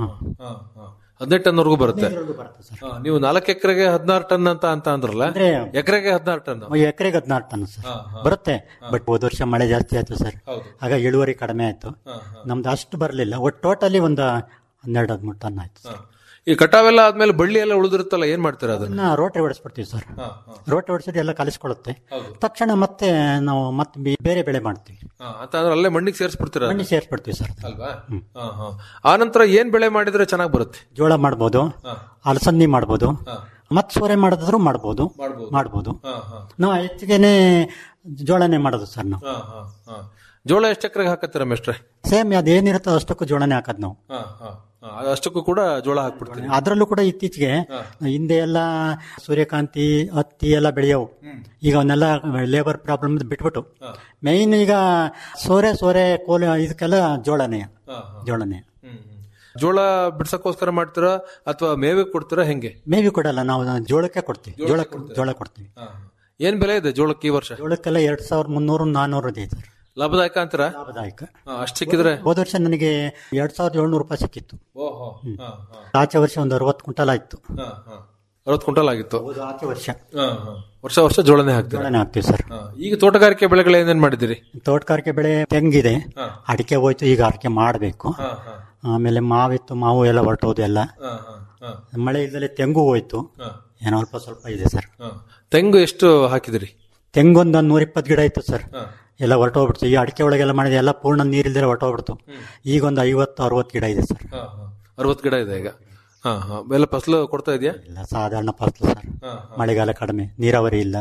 ಹದಿನೆಂಟು ಟನ್ ವರೆಗೂ ಬರುತ್ತೆ ಬರುತ್ತೆ ಸರ್ ಹಾ, ನೀವು ನಾಲ್ಕು ಎಕರೆಗೆ ಹದಿನಾರು ಟನ್ ಅಂತ ಅಂತ ಅಂದ್ರಲ್ಲ ಅಂದ್ರೆ ಎಕರೆಗೆ ಹದಿನಾರು ಟನ್ ಎಕರೆಗೆ ಹದಿನಾರು ಟನ್ ಸರ್ ಬರುತ್ತೆ ಬಟ್ ಹೋದ ವರ್ಷ ಮಳೆ ಜಾಸ್ತಿ ಆಯ್ತು ಸರ್ ಆಗ ಇಳುವರಿ ಕಡಿಮೆ ಆಯ್ತು ನಮ್ದು ಅಷ್ಟು ಬರಲಿಲ್ಲ ಒಟ್ಟು ಟೋಟಲಿ ಒಂದು ಹನ್ನೆರಡು ಹದಿಮೂರು ಟನ್ ಆಯ್ತು ಸರ್ ಈ ಕಟಾವೆಲ್ಲ ಆದ್ಮೇಲೆ ಬಳ್ಳಿ ಎಲ್ಲ ಉಳಿದಿರುತ್ತಲ್ಲ ಏನ್ ಮಾಡ್ತೀರಾ ಅದನ್ನ ಅದನ್ನ ರೋಟ್ರಿ ಹೊಡಿಸ್ಬಿಡ್ತೀವಿ ಸರ್ ರೋಟ್ರಿ ಹೊಡಿಸಿದ್ರೆ ಎಲ್ಲ ಕಲಿಸ್ಕೊಳ್ಳುತ್ತೆ ತಕ್ಷಣ ಮತ್ತೆ ನಾವು ಮತ್ತೆ ಬಿ- ಬೇರೆ ಬೆಳೆ ಮಾಡ್ತೀವಿ ಹಾ, ಅಂತ ಅಂದ್ರೆ ಅಲ್ಲೇ ಮಣ್ಣಿಗೆ ಸೇರಿಸ್ಬಿಡ್ತೀರಾ ಮಣ್ಣಿ ಸೇರಿಸ್ಬಿಡ್ತೀವಿ ಸರ್ ಅದನ್ನ. ಅಲ್ವಾ ಹಾ, ಹಾ. ಆ ನಂತರ ಏನ್ ಬೆಳೆ ಮಾಡಿದ್ರೆ ಚೆನ್ನಾಗಿ ಬರುತ್ತೆ ಜೋಳ ಮಾಡ್ಬೋದು ಅಲಸಂದಿ ಮಾಡ್ಬೋದು ಮತ್ ಸೋರೆ ಮಾಡಿದ್ರು ಮಾಡ್ಬೋದು ಮಾಡ್ಬೋದು ಹಾ, ಹಾ. ನಾವು ಹೆಚ್ಚಿಗೆನೆ ಜೋಳನೆ ಮಾಡೋದು ಸರ್ ನಾವು ಹಾ, ಹಾ, ಹಾ. ಜೋಳ ಎಷ್ಟು ಎಕರೆಗೆ ಹಾಕತ್ತೀರಾ ಮೆಸ್ಟ್ರೆ ಸೇಮ್ ಅದೇನಿರುತ್ತೋ ಅಷ್ಟಕ್ಕೂ ಜೋಳನೆ ಹಾಕೋದು ನಾವು ಹಾ, ಹಾ, ಹಾ. ಅಷ್ಟಕ್ಕೂ ಕೂಡ ಜೋಳ ಹಾಕ್ಬಿಡ್ತೀನಿ ಅದರಲ್ಲೂ ಕೂಡ ಇತ್ತೀಚೆಗೆ ಹಿಂದೆ ಎಲ್ಲ ಸೂರ್ಯಕಾಂತಿ ಹತ್ತಿ ಎಲ್ಲ ಬೆಳೆಯವು ಈಗ ಅವನ್ನೆಲ್ಲ ಲೇಬರ್ ಪ್ರಾಬ್ಲಮ್ ಬಿಟ್ಬಿಟ್ಟು ಮೇಯ್ನ್ ಈಗ ಸೋರೆ ಸೋರೆ ಕೋಲ ಇದಕ್ಕೆಲ್ಲ ಜೋಳನೆ ಜೋಳನೆ ಹ್ಮ್, ಹ್ಮ್. ಜೋಳ ಬಿಡ್ಸಕ್ಕೋಸ್ಕರ ಮಾಡ್ತೀರಾ ಅಥವಾ ಮೇವೆ ಕೊಡ್ತೀರಾ ಹೆಂಗೆ ಮೇವಿ ಕೊಡಲ್ಲ ನಾವು ಜೋಳಕ್ಕೆ ಕೊಡ್ತೀವಿ ಜೋಳ ಜೋಳ ಕೊಡ್ತೀವಿ ಹಾ, ಹಾ. ಏನ್ ಬೆಲೆ ಇದೆ ಜೋಳಕ್ಕೆ ಈ ವರ್ಷ ಜೋಳಕ್ಕೆಲ್ಲ ಎರಡ್ ಸಾವಿರದ ಮುನ್ನೂರು ನಾನ್ನೂರು ಇದೆ ಸರ್ ಲಾಭದಾಯಕ ಅಂತೀರಾ ಲಾಭದಾಯಕ ಹಾ, ಅಷ್ಟ್ ಸಿಕ್ಕಿದ್ರೆ ಹೋದ ವರ್ಷ ನನಗೆ ಎರಡ್ ಸಾವಿರದ ಏಳ್ನೂರು ರೂಪಾಯಿ ಸಿಕ್ಕಿತ್ತು ಓಹೋ ಹಾ, ಹಾ, ಆಚೆ ವರ್ಷ ಒಂದು ಅರವತ್ತು ಕ್ವಿಂಟಲ್ ಆಯ್ತು ಹಾ, ಹಾ. ಅರವತ್ತು ಕ್ವಿಂಟಲ್ ಆಗಿತ್ತು ಹೌದು ಆಚೆ ವರ್ಷ ಹಾ, ಹಾ. ವರ್ಷ ವರ್ಷ ಜೋಳನೆ ಹಾಕ್ತೀರಾ ಜೋಳನೆ ಹಾಕ್ತೀವಿ ಸರ್ ಹಾ. ಈಗ ತೋಟಗಾರಿಕೆ ಬೆಳೆಗಳು ಏನೇನ್ ಮಾಡಿದಿರಿ ತೋಟಗಾರಿಕೆ ಬೆಳೆ ತೆಂಗಿದೆ ಅಡಿಕೆ ಹೋಯ್ತು ಈಗ ಅಡಿಕೆ ಮಾಡಬೇಕು ಹಾ, ಹಾ. ಆಮೇಲೆ ಮಾವಿತ್ತು ಮಾವು ಎಲ್ಲ ಹೊರಟೋದು ಎಲ್ಲ ಹಾ, ಹಾ, ಹಾ. ಮಳೆ ಇಲ್ದಲೆ ತೆಂಗು ಹೋಯ್ತು ಹಾ. ಏನೋ ಅಲ್ಪ ಸ್ವಲ್ಪ ಇದೆ ಸರ್ ಹಾ. ತೆಂಗು ಎಷ್ಟು ಹಾಕಿದಿರಿ ತೆಂಗೊಂದು ನೂರಿಪ್ಪತ್ತು ಗಿಡ ಇತ್ತು ಸರ್ ಎಲ್ಲ ಹೊರಟೋಗ್ಬಿಡ್ತು ಈ ಅಡಿಕೆ ಒಳಗೆಲ್ಲ ಮಾಡಿದೆ ಎಲ್ಲ ಪೂರ್ಣ ನೀರಿಲ್ದರೆ ಹೊರಟೋಗ್ಬಿಡ್ತು ಈಗ ಒಂದು ಐವತ್ತು ಅರವತ್ತು ಗಿಡ ಇದೆ ಸರ್ ಅರವತ್ತು ಗಿಡ ಇದೆ ಈಗ ಹಾ ಹಾ ಎಲ್ಲ ಫಸಲು ಕೊಡ್ತಾ ಇದೆಯಾ ಇಲ್ಲ ಸಾಧಾರಣ ಫಸಲು ಸರ್ ಮಳೆಗಾಲ ಕಡಿಮೆ ನೀರಾವರಿ ಇಲ್ಲ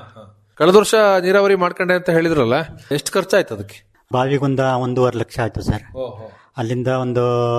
ಕಳೆದ ವರ್ಷ ನೀರಾವರಿ ಮಾಡ್ಕೊಂಡೆ ಅಂತ ಹೇಳಿದ್ರಲ್ಲ ಎಷ್ಟು ಖರ್ಚಾಯ್ತು ಅದಕ್ಕೆ ಬಾವಿಗೊಂದ ಒಂದೂವರೆ ಲಕ್ಷ ಆಯ್ತು ಸರ್ ಅಲ್ಲಿಂದ ಒಂದು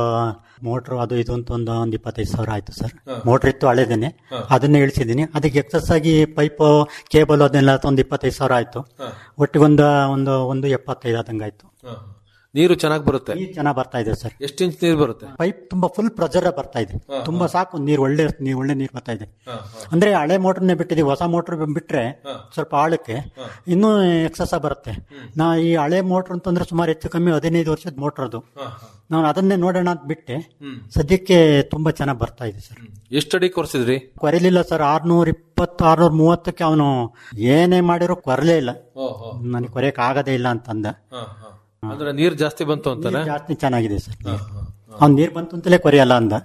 ಮೋಟ್ರ್ ಅದು ಇದು ಅಂತ ಒಂದು ಒಂದು ಇಪ್ಪತ್ತೈದು ಸಾವಿರ ಆಯ್ತು ಸರ್ ಮೋಟ್ರ್ ಇತ್ತು ಹಳೆದೇನೆ ಅದನ್ನ ಇಳಿಸಿದ್ದೀನಿ ಅದಕ್ಕೆ ಎಕ್ಸಸ್ ಆಗಿ ಪೈಪ್ ಕೇಬಲ್ ಅದನ್ನೆಲ್ಲ ಒಂದು ಇಪ್ಪತ್ತೈದು ಸಾವಿರ ಆಯ್ತು ಒಟ್ಟಿಗೊಂದು ಒಂದು ಒಂದು ಎಪ್ಪತ್ತೈದು ಆದಂಗೆ ಆಯ್ತು ನೀರು ಚೆನ್ನಾಗಿ ಬರುತ್ತೆ ನೀರು ಚೆನ್ನಾಗಿ ಬರ್ತಾ ಇದೆ ಸರ್ ಎಷ್ಟು ಇಂಚ್ ನೀರು ಬರುತ್ತೆ ಪೈಪ್ ತುಂಬಾ ಫುಲ್ ಪ್ರೆಷರ್ ಬರ್ತಾ ಇದೆ ತುಂಬಾ ಸಾಕು ನೀರು ಒಳ್ಳೆ ನೀರು ಒಳ್ಳೆ ನೀರು ಬರ್ತಾ ಇದೆ ಅಂದ್ರೆ ಹಳೆ ಮೋಟರ್ನೇ ಬಿಟ್ಟಿದೀವಿ ಹೊಸ ಮೋಟರ್ ಬಿಟ್ರೆ ಸ್ವಲ್ಪ ಆಳಕ್ಕೆ ಇನ್ನೂ ಎಕ್ಸಸ್ ಬರುತ್ತೆ ನಾ ಈ ಹಳೆ ಮೋಟರ್ ಅಂತಂದ್ರೆ ಸುಮಾರು ಹೆಚ್ಚು ಕಮ್ಮಿ ಹದಿನೈದು ವರ್ಷದ ಮೋಟರ್ ಅದು ನಾನು ಅದನ್ನೇ ನೋಡೋಣ ಅಂತ ಬಿಟ್ಟೆ ಸದ್ಯಕ್ಕೆ ತುಂಬಾ ಚೆನ್ನಾಗಿ ಬರ್ತಾ ಇದೆ ಸರ್ ಎಷ್ಟು ಅಡಿ ಕೊರ್ಸಿದ್ರಿ ಕೊರಲಿಲ್ಲ ಸರ್ ಆರ್ನೂರ ಇಪ್ಪತ್ತು ಆರ್ನೂರ ಮೂವತ್ತಕ್ಕೆ ಅವನು ಏನೇ ಮಾಡಿರೋ ಕೊರಲೇ ಇಲ್ಲ ನನಗೆ ಕೊರೆಯಕ್ ಆಗದೇ ಇಲ್ಲ ಅಂತಂದ ಅಂದ್ರೆ ನೀರು ಜಾಸ್ತಿ ಬಂತು ಅಂತಾನೆ ನೀರ್ ಜಾಸ್ತಿ ಚೆನ್ನಾಗಿದೆ ಸರ್ ಅವ್ನು ನೀರ್ ಬಂತು ಅಂತಲೇ ಕೊರೆಯಲ್ಲ ಅಂದ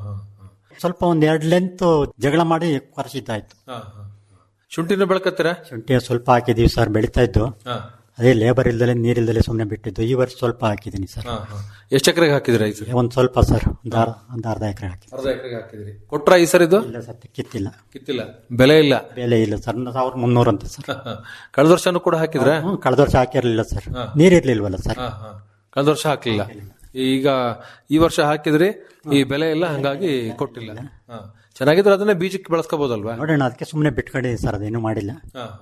ಸ್ವಲ್ಪ ಒಂದ್ ಎರಡ್ ಲೆಂತ್ ಜಗಳ ಮಾಡಿ ಕೊರೆಸಿದ್ದಾಯ್ತು ಶುಂಠಿನ ಬೆಳಕತ್ತೀರಾ ಶುಂಠಿ ಸ್ವಲ್ಪ ಹಾಕಿದೀವಿ ಸರ್ ಬೆಳಿತಾ ಇದ್ದು ಅದೇ ಲೇಬರ್ ಇಲ್ದಲೆ ನೀರಿಲ್ದಲೆ ಸುಮ್ಮನೆ ಬಿಟ್ಟಿದ್ದು ಈ ವರ್ಷ ಸ್ವಲ್ಪ ಹಾಕಿದ್ದೀನಿ ಸರ್ ಎಷ್ಟು ಎಕರೆಗೆ ಹಾಕಿದ್ರಿ ಈ ಸರಿ ಒಂದ್ ಸ್ವಲ್ಪ ಸರ್ ಒಂದ್ ಅರ್- ಒಂದ್ ಅರ್ಧ ಎಕರೆ ಹಾಕಿ ಅರ್ಧ ಎಕರೆಗೆ ಹಾಕಿದ್ರಿ ಕೊಟ್ರ ಈ ಸರಿ ಇದು ಇಲ್ಲ ಸರ್ ಕಿತ್ತಿಲ್ಲ ಕಿತ್ತಿಲ್ಲ ಬೆಲೆ ಇಲ್ಲ ಬೆಲೆ ಇಲ್ಲ ಸರ್ ಸಾವಿರದ ಮುನ್ನೂರು ಅಂತ ಸರ್ ಕಳೆದ ವರ್ಷನೂ ಕೂಡ ಹಾಕಿದ್ರ ಹ್ಮ್, ಕಳೆದ ವರ್ಷ ಹಾಕಿರ್ಲಿಲ್ಲ ಸರ್ ನೀರಿರ್ಲಿಲ್ವಲ್ಲ ಸರ್ ಕಳೆದ ವರ್ಷ ಹಾಕ್ಲಿಲ್ಲ ಈಗ ಈ ವರ್ಷ ಹಾಕಿದ್ರಿ ಈ ಬೆಲೆ ಇಲ್ಲ ಹಂಗಾಗಿ ಕೊಟ್ಟಿಲ್ಲ ಹ. ಚೆನ್ನಾಗಿದ್ರೆ ಅದನ್ನೇ ಬೀಜಕ್ಕೆ ಬಳಸ್ಕೋಬಹುದಲ್ವಾ ನೋಡೋಣ ಅದಕ್ಕೆ ಸುಮ್ಮನೆ ಬಿಟ್ಕೊಂಡಿದ್ದೀನಿ ಸರ್ ಅದೇನು ಮಾಡಿಲ್ಲ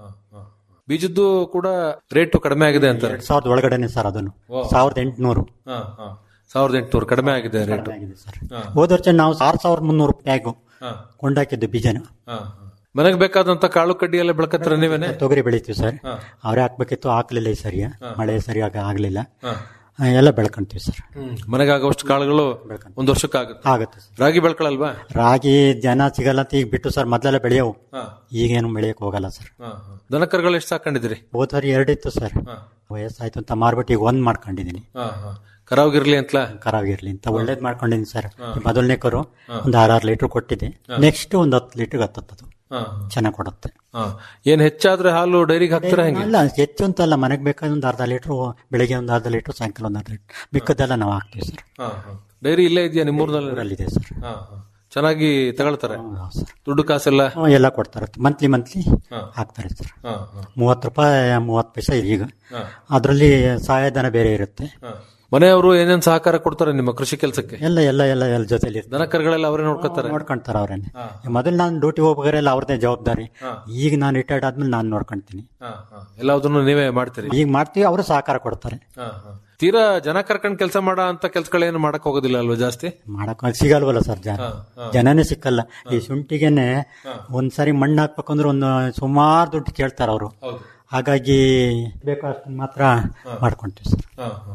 ಬೀಜದ್ದು ಕೂಡ ರೇಟ್ ಕಡಿಮೆ ಆಗಿದೆ ಅಂತಾರೆ ಎರಡ್ ಸಾವಿರದ ಒಳಗಡೆನೆ ಸರ್ ಅದನ್ನು ಸಾವಿರದ ಎಂಟುನೂರು ಸಾವಿರದ ಎಂಟುನೂರು ಕಡಿಮೆ ಆಗಿದೆ ರೇಟ್ ಆಗಿದೆ ಸರ್ ಹೋದ ವರ್ಷ ನಾವು ಆರು ಸಾವಿರದ ಮುನ್ನೂರು ಬ್ಯಾಗು ಕೊಂಡಾಕಿದ್ದು ಬೀಜನ ಮನೆಗೆ ಬೇಕಾದಂತ ಕಾಳು ಕಡ್ಡಿ ಎಲ್ಲ ಬೆಳಕತ್ರ ನೀವೇನೆ ತೊಗರಿ ಬೆಳಿತೀವಿ ಸರ್ ಅವರೇ ಹಾಕ್ಬೇಕಿತ್ತು ಹಾಕ್ಲಿಲ್ಲ ಈ ಸರಿಯ ಮಳೆ ಸರಿಯಾಗಿ ಆಗ್ಲಿಲ್ಲ ಆ, ಎಲ್ಲ ಬೆಳ್ಕೊಂತೀವಿ ಸರ್ ಮನೆಗಾಗುವಷ್ಟು ಕಾಳುಗಳು ಒಂದ್ ವರ್ಷಕ್ಕಾಗುತ್ತೆ ಆಗುತ್ತೆ ಸರ್ ರಾಗಿ ಬೆಳ್ಕೊಳಲ್ವಾ ರಾಗಿ ಜನ ಸಿಗಲ್ಲ ಅಂತ ಈಗ ಬಿಟ್ಟು ಸರ್ ಮೊದಲೆಲ್ಲ ಬೆಳೆಯವು ಈಗೇನು ಬೆಳೆಯಕ್ ಹೋಗಲ್ಲ ಸರ್ ದನಕರುಗಳು ಎಷ್ಟು ಸಾಕೊಂಡಿದ್ರಿ ಹೋದ ಸರಿ ಎರಡಿತ್ತು ಸರ್ ವಯಸ್ಸಾಯ್ತು ಅಂತ ಮಾರ್ಬಿಟ್ಟು ಈಗ ಒಂದ್ ಮಾಡ್ಕೊಂಡಿದ್ದೀನಿ ಕರಾವ್ಗಿರ್ಲಿ ಅಂತಲಾ ಕರಾಗಿರ್ಲಿ ಅಂತ ಒಳ್ಳೇದ್ ಮಾಡ್ಕೊಂಡಿದ್ದೀನಿ ಸರ್ ಮೊದಲನೇ ಕರು ಒಂದು ಆರಾರು ಲೀಟರ್ ಕೊಟ್ಟಿದೆ ನೆಕ್ಸ್ಟ್ ಒಂದು ಹತ್ತು ಲೀಟರ್ ಹತ್ತತ್ತದು ಚೆನ್ನಾಗಿ ಕೊಡುತ್ತೆ ಏನ್ ಹೆಚ್ಚಾದ್ರೆ ಹಾಲು ಡೈರಿಗೆ ಹಾಕ್ತೀರಾ ಹೆಂಗೆ ಅಲ್ಲ ಹೆಚ್ಚು ಅಂತ ಅಲ್ಲ ಮನೆಗೆ ಬೇಕಾದ ಒಂದು ಅರ್ಧ ಲೀಟರ್ ಬೆಳಿಗ್ಗೆ ಒಂದು ಅರ್ಧ ಲೀಟರ್ ಸಾಯಂಕಾಲ ಒಂದು ಅರ್ಧ ಲೀಟರ್ ಮಿಕ್ಕದೆಲ್ಲ ನಾವು ಹಾಕ್ತೀವಿ ಸರ್ ಡೈರಿ ಇಲ್ಲೇ ಇದೆಯಾ ನಿಮ್ಮೂರ್ನಲ್ಲಿ ಊರಲ್ಲಿದೆ ಸರ್ ಚೆನ್ನಾಗಿ ತಗೊಳ್ತಾರೆ ಹೌದು ಸರ್ ದುಡ್ಡು ಕಾಸೆಲ್ಲ ಹ್ಮ್, ಎಲ್ಲ ಕೊಡ್ತಾರೆ ಮಂತ್ಲಿ ಮಂತ್ಲಿ ಹಾಕ್ತಾರೆ ಸರ್ ಮೂವತ್ತು ರೂಪಾಯಿ ಮೂವತ್ತು ಪೈಸೆ ಈಗ ಅದರಲ್ಲಿ ಸಹಾಯಧನ ಬೇರೆ ಇರುತ್ತೆ ಮನೆಯವರು ಏನೇನ್ ಸಹಕಾರ ಕೊಡ್ತಾರೆ ನಿಮ್ಮ ಕೃಷಿ ಕೆಲಸಕ್ಕೆ ಎಲ್ಲ ಎಲ್ಲ ಎಲ್ಲ ಎಲ್ಲ ಜೊತೆಲಿ ಇರ್ತಾರೆ ದನಕರುಗಳೆಲ್ಲ ಅವರೇ ನೋಡ್ಕೊತಾರೆ ನೋಡ್ಕೊಂತಾರೆ ಅವ್ರೇನೆ ಮೊದಲು ನಾನು ಡ್ಯೂಟಿ ಹೋಗ್ಬೇಕಾರೆಲ್ಲ ಅವ್ರದೇ ಜವಾಬ್ದಾರಿ ಈಗ ನಾನು ರಿಟೈರ್ಡ್ ಆದ್ಮೇಲೆ ನಾನು ನೋಡ್ಕೊಂತೀನಿ ಎಲ್ಲದನ್ನು ನೀವೇ ಮಾಡ್ತೀರಿ ಈಗ ಮಾಡ್ತೀವಿ ಅವರು ಸಹಕಾರ ಕೊಡ್ತಾರೆ ತೀರಾ ಜನ ಕರ್ಕೊಂಡ್ ಕೆಲಸ ಮಾಡೋ ಅಂತ ಕೆಲ್ಸಗಳೇನು ಮಾಡಕ್ ಹೋಗೋದಿಲ್ಲ ಅಲ್ವಾ ಜಾಸ್ತಿ ಮಾಡಕ್ ಸಿಗಲ್ವಲ್ಲ ಸರ್ ಜನ ಜನನೇ ಸಿಕ್ಕಲ್ಲ ಈ ಶುಂಠಿಗೆನೆ ಒಂದ್ಸರಿ ಮಣ್ಣು ಹಾಕ್ಬೇಕಂದ್ರೆ ಒಂದು ಸುಮಾರು ದುಡ್ಡು ಕೇಳ್ತಾರೆ ಅವರು ಹಾಗಾಗಿ ಬೇಕು ಅಷ್ಟು ಮಾತ್ರ ಮಾಡ್ಕೊಂತೀವಿ ಸರ್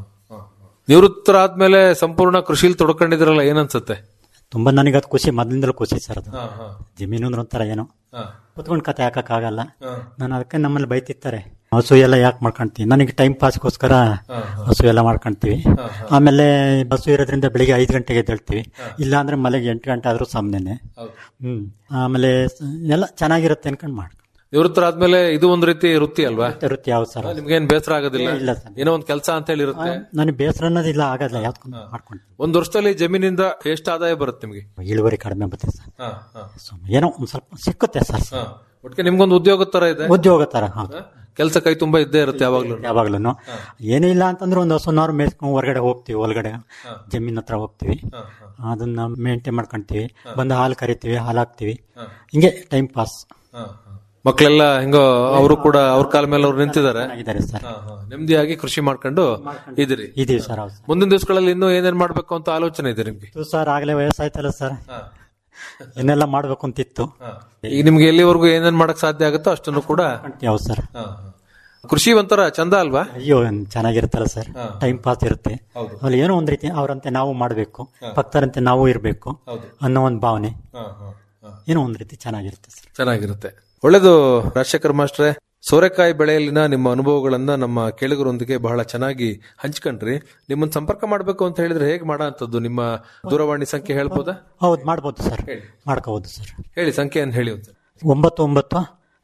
ನಿವೃತ್ತರಾದ್ಮೇಲೆ ಸಂಪೂರ್ಣ ಕೃಷಿಲಿ ತೊಡ್ಕೊಂಡಿದ್ರಲ್ಲ ಏನನ್ಸುತ್ತೆ ತುಂಬಾ ನನಗೆ ಅದು ಖುಷಿ ಮೊದಲಿಂದಲೂ ಖುಷಿ ಸರ್ ಅದು ಜಮೀನು ಅಂದ್ರೆ ಒಂಥರ ಏನೋ ಕುತ್ಕೊಂಡು ಕತೆ ಹಾಕಕ್ಕಾಗಲ್ಲ ನಾನು ಅದಕ್ಕೆ ನಮ್ಮಲ್ಲಿ ಬೈತಿರ್ತಾರೆ ಹಸು ಎಲ್ಲ ಯಾಕೆ ಮಾಡ್ಕೊಂತೀವಿ ನನಗೆ ಟೈಮ್ ಪಾಸ್ಗೋಸ್ಕರ ಹಸು ಎಲ್ಲ ಮಾಡ್ಕೊಂತೀವಿ ಆಮೇಲೆ ಹಸು ಇರೋದ್ರಿಂದ ಬೆಳಿಗ್ಗೆ ಐದು ಗಂಟೆಗೆ ಎದ್ದೇಳ್ತೀವಿ ಇಲ್ಲ ಅಂದ್ರೆ ಮಲೆಗೆ ಎಂಟು ಗಂಟೆ ಆದ್ರೂ ಸಾಮ್ನೆ ಹ್ಮ್ ಆಮೇಲೆ ಸ- ಎಲ್ಲ ಚೆನ್ನಾಗಿರುತ್ತೆ ಅನ್ಕೊಂಡು ಮಾಡ್ಕೊಂಡು ನಿವೃತ್ತರಾದ್ಮೇಲೆ ಇದು ಒಂದ್ ರೀತಿ ವೃತ್ತಿ ಅಲ್ವಾ ವೃತ್ತಿ ಯಾವ ಸರ್ ನಿಮ್ಗೇನ್ ಬೇಸರ ಆಗೋದಿಲ್ಲ ಇಲ್ಲ ಸರ್ ಏನೋ ಒಂದ್ ಕೆಲಸ ಅಂತ ಹೇಳಿ ಇರುತ್ತೆ ನನಗೆ ಬೇಸರ ಅನ್ನೋದಿಲ್ಲ ಆಗೋದಿಲ್ಲ ಯಾವ್ದು ಮಾಡ್ಕೊಂತೀವಿ ಒಂದ್ ವರ್ಷದಲ್ಲಿ ಜಮೀನಿಂದ ಎಷ್ಟು ಆದಾಯ ಬರುತ್ತೆ ನಿಮ್ಗೆ ಇಳುವರಿ ಕಡಿಮೆ ಬರುತ್ತೆ ಸರ್ ಸುಮ್ನೆ ಏನೋ ಒಂದ್ ಸ್ವಲ್ಪ ಸಿಕ್ಕುತ್ತೆ ಸರ್ ಒಟ್ಟಿಗೆ ನಿಮ್ಗೊಂದು ಉದ್ಯೋಗ ತರ ಇದೆ ಉದ್ಯೋಗ ತರ ಹೌದು ಕೆಲಸ ಕೈ ತುಂಬಾ ಇದ್ದೇ ಇರುತ್ತೆ ಯಾವಾಗ್ಲೂ ಯಾವಾಗ್ಲೂ ಏನೂ ಇಲ್ಲ ಅಂತಂದ್ರೆ ಒಂದು ಹಸುನಾರು ಮೇಯ್ಸ್ಕೊಂಡು ಹೊರಗಡೆ ಹೋಗ್ತೀವಿ ಒಳಗಡೆ ಜಮೀನ್ ಹತ್ರ ಹೋಗ್ತೀವಿ ಅದನ್ನ ಮೇಂಟೈನ್ ಮಾಡ್ಕೊಂತೀವಿ ಬಂದು ಹಾಲು ಕರಿತೀವಿ ಹಾಲು ಹಾಕ್ತಿವಿ ಹಿಂಗೆ ಟೈಮ್ ಪಾಸ್ ಮಕ್ಕಳೆಲ್ಲ ಹೆಂಗೋ ಅವರು ಕೂಡ ಅವ್ರ ಕಾಲ ಮೇಲೆ ಅವ್ರು ನಿಂತಿದ್ದಾರೆ ಆಗಿದ್ದಾರೆ ಸರ್ ನೆಮ್ಮದಿಯಾಗಿ ಕೃಷಿ ಮಾಡ್ಕೊಂಡು ಇದ್ದೀರಿ ಇದೀವಿ ಸರ್ ಹೌದು ಮುಂದಿನ ದಿವಸಗಳಲ್ಲಿ ಇನ್ನೂ ಏನೇನ್ ಮಾಡ್ಬೇಕು ಅಂತ ಆಲೋಚನೆ ಇದೆ ನಿಮ್ಗೆ ಇದು ಸರ್ ಆಗ್ಲೇ ವಯಸ್ಸಾಯ್ತಲ್ಲ ಸರ್ ಏನೆಲ್ಲ ಮಾಡ್ಬೇಕು ಅಂತಿತ್ತು ಈಗ ನಿಮ್ಗೆ ಎಲ್ಲಿವರೆಗೂ ಏನೇನ್ ಮಾಡಕ್ ಸಾಧ್ಯ ಆಗುತ್ತೋ ಅಷ್ಟನ್ನು ಕೂಡ ಹೌದು ಸರ್ ಕೃಷಿ ಒಂಥರ ಚಂದ ಅಲ್ವಾ ಅಯ್ಯೋ ಚೆನ್ನಾಗಿರುತ್ತಲ್ಲ ಸರ್ ಟೈಮ್ ಪಾಸ್ ಇರುತ್ತೆ ಅಲ್ಲಿ ಏನೋ ಒಂದ್ ರೀತಿ ಅವರಂತೆ ನಾವು ಮಾಡಬೇಕು ಭಕ್ತರಂತೆ ನಾವು ಇರಬೇಕು ಅನ್ನೋ ಒಂದು ಭಾವನೆ ಏನೋ ಒಂದ್ ರೀತಿ ಚೆನ್ನಾಗಿರುತ್ತೆ ಸರ್ ಚೆನ್ನಾಗಿರುತ್ತೆ ಒಳ್ಳೇದು ರಾಜಶೇಖರ್ ಮಾಸ್ಟ್ರೆ ಸೋರೆಕಾಯಿ ಬೆಳೆಯಲ್ಲಿನ ನಿಮ್ಮ ಅನುಭವಗಳನ್ನ ನಮ್ಮ ಕೇಳುಗರೊಂದಿಗೆ ಬಹಳ ಚೆನ್ನಾಗಿ ಹಂಚ್ಕೊಂಡ್ರಿ ನಿಮ್ಮನ್ನ ಸಂಪರ್ಕ ಮಾಡಬೇಕು ಅಂತ ಹೇಳಿದ್ರೆ ಹೇಗೆ ಮಾಡೋ ಅಂತದ್ದು ನಿಮ್ಮ ದೂರವಾಣಿ ಸಂಖ್ಯೆ ಹೇಳ್ಬೋದಾ ಹೌದು ಮಾಡ್ಬೋದು ಸರ್ ಮಾಡ್ಕೋಬಹುದು ಸರ್ ಹೇಳಿ ಸಂಖ್ಯೆಯನ್ನು ಹೇಳಿ ಒಂದು ಒಂಬತ್ತು ಒಂಬತ್ತು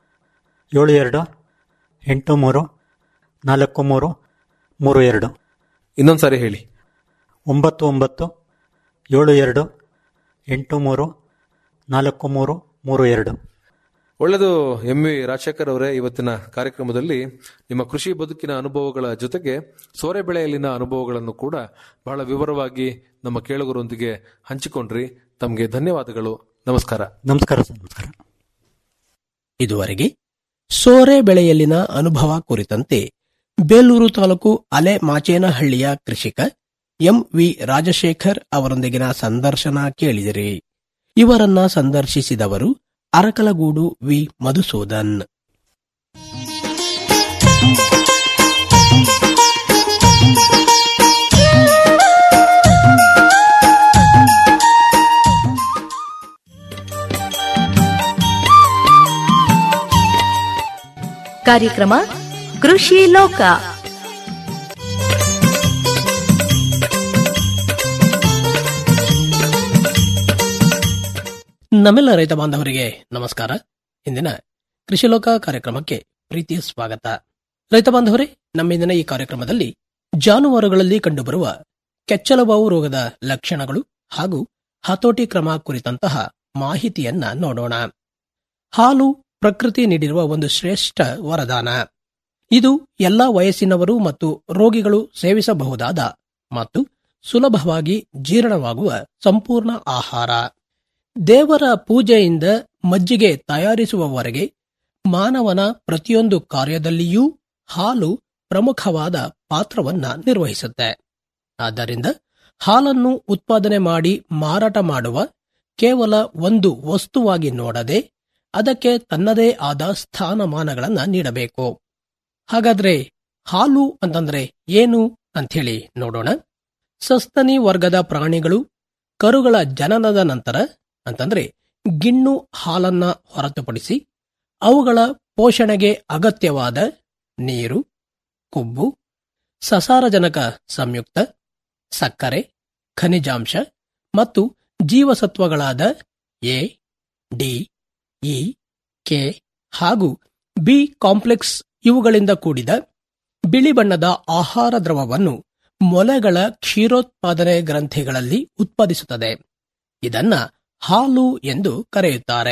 ಏಳು ಎರಡು ಎಂಟು ಮೂರು ನಾಲ್ಕು ಮೂರು ಮೂರು ಎರಡು ಇನ್ನೊಂದ್ಸಾರಿ ಹೇಳಿ ಒಂಬತ್ತು ಒಂಬತ್ತು ಏಳು ಎರಡು ಎಂಟು ಮೂರು ನಾಲ್ಕು ಮೂರು ಮೂರು ಎರಡು ಒಳ್ಳೆಯದು ಎಂ ವಿ ರಾಜಶೇಖರ್ ಅವರೇ ಇವತ್ತಿನ ಕಾರ್ಯಕ್ರಮದಲ್ಲಿ ನಿಮ್ಮ ಕೃಷಿ ಬದುಕಿನ ಅನುಭವಗಳ ಜೊತೆಗೆ ಸೋರೆ ಬೆಳೆಯಲ್ಲಿನ ಅನುಭವಗಳನ್ನು ಕೂಡ ಬಹಳ ವಿವರವಾಗಿ ನಮ್ಮ ಕೇಳುಗರೊಂದಿಗೆ ಹಂಚಿಕೊಂಡ್ರಿ ತಮಗೆ ಧನ್ಯವಾದಗಳು ನಮಸ್ಕಾರ ನಮಸ್ಕಾರ ಸರ್ ನಮಸ್ಕಾರ ಇದುವರೆಗೆ ಸೋರೆ ಬೆಳೆಯಲ್ಲಿನ ಅನುಭವ ಕುರಿತಂತೆ ಬೇಲೂರು ತಾಲೂಕು ಅಲೆ ಮಾಚೇನಹಳ್ಳಿಯ ಕೃಷಿಕ ಎಂ ವಿ ರಾಜಶೇಖರ್ ಅವರೊಂದಿಗಿನ ಸಂದರ್ಶನ ಕೇಳಿದಿರಿ ಇವರನ್ನ ಸಂದರ್ಶಿಸಿದವರು ಅರಕಲಗೂಡು ವಿ ಮಧುಸೂದನ್ ಕಾರ್ಯಕ್ರಮ ಕೃಷಿ ಲೋಕ ನಮ್ಮೆಲ್ಲ ರೈತ ಬಾಂಧವರಿಗೆ ನಮಸ್ಕಾರ ಇಂದಿನ ಕೃಷಿಲೋಕ ಕಾರ್ಯಕ್ರಮಕ್ಕೆ ಪ್ರೀತಿಯ ಸ್ವಾಗತ ರೈತ ಬಾಂಧವರೇ ನಮ್ಮಿಂದಿನ ಈ ಕಾರ್ಯಕ್ರಮದಲ್ಲಿ ಜಾನುವಾರುಗಳಲ್ಲಿ ಕಂಡುಬರುವ ಕೆಚ್ಚಲುಬಾವು ರೋಗದ ಲಕ್ಷಣಗಳು ಹಾಗೂ ಹತೋಟಿ ಕ್ರಮ ಕುರಿತಂತಹ ಮಾಹಿತಿಯನ್ನ ನೋಡೋಣ ಹಾಲು ಪ್ರಕೃತಿ ನೀಡಿರುವ ಒಂದು ಶ್ರೇಷ್ಠ ವರದಾನ ಇದು ಎಲ್ಲಾ ವಯಸ್ಸಿನವರು ಮತ್ತು ರೋಗಿಗಳು ಸೇವಿಸಬಹುದಾದ ಮತ್ತು ಸುಲಭವಾಗಿ ಜೀರ್ಣವಾಗುವ ಸಂಪೂರ್ಣ ಆಹಾರ ದೇವರ ಪೂಜೆಯಿಂದ ಮಜ್ಜಿಗೆ ತಯಾರಿಸುವವರೆಗೆ ಮಾನವನ ಪ್ರತಿಯೊಂದು ಕಾರ್ಯದಲ್ಲಿಯೂ ಹಾಲು ಪ್ರಮುಖವಾದ ಪಾತ್ರವನ್ನ ನಿರ್ವಹಿಸುತ್ತೆ ಆದ್ದರಿಂದ ಹಾಲನ್ನು ಉತ್ಪಾದನೆ ಮಾಡಿ ಮಾರಾಟ ಮಾಡುವ ಕೇವಲ ಒಂದು ವಸ್ತುವಾಗಿ ನೋಡದೆ ಅದಕ್ಕೆ ತನ್ನದೇ ಆದ ಸ್ಥಾನಮಾನಗಳನ್ನ ನೀಡಬೇಕು ಹಾಗಾದ್ರೆ ಹಾಲು ಅಂತಂದ್ರೆ ಏನು ಅಂಥೇಳಿ ನೋಡೋಣ ಸಸ್ತನಿ ವರ್ಗದ ಪ್ರಾಣಿಗಳು ಕರುಗಳ ಜನನದ ನಂತರ ಅಂತಂದ್ರೆ ಗಿಣ್ಣು ಹಾಲನ್ನ ಹೊರತುಪಡಿಸಿ ಅವುಗಳ ಪೋಷಣೆಗೆ ಅಗತ್ಯವಾದ ನೀರು ಕೊಬ್ಬು ಸಸಾರಜನಕ ಸಂಯುಕ್ತ ಸಕ್ಕರೆ ಖನಿಜಾಂಶ ಮತ್ತು ಜೀವಸತ್ವಗಳಾದ ಎ ಡಿ ಇ ಕೆ ಹಾಗೂ ಬಿ ಕಾಂಪ್ಲೆಕ್ಸ್ ಇವುಗಳಿಂದ ಕೂಡಿದ ಬಿಳಿ ಬಣ್ಣದ ಆಹಾರ ದ್ರವವನ್ನು ಮೊಲೆಗಳ ಕ್ಷೀರೋತ್ಪಾದನೆ ಗ್ರಂಥಿಗಳಲ್ಲಿ ಉತ್ಪಾದಿಸುತ್ತದೆ ಇದನ್ನ ಹಾಲು ಎಂದು ಕರೆಯುತ್ತಾರೆ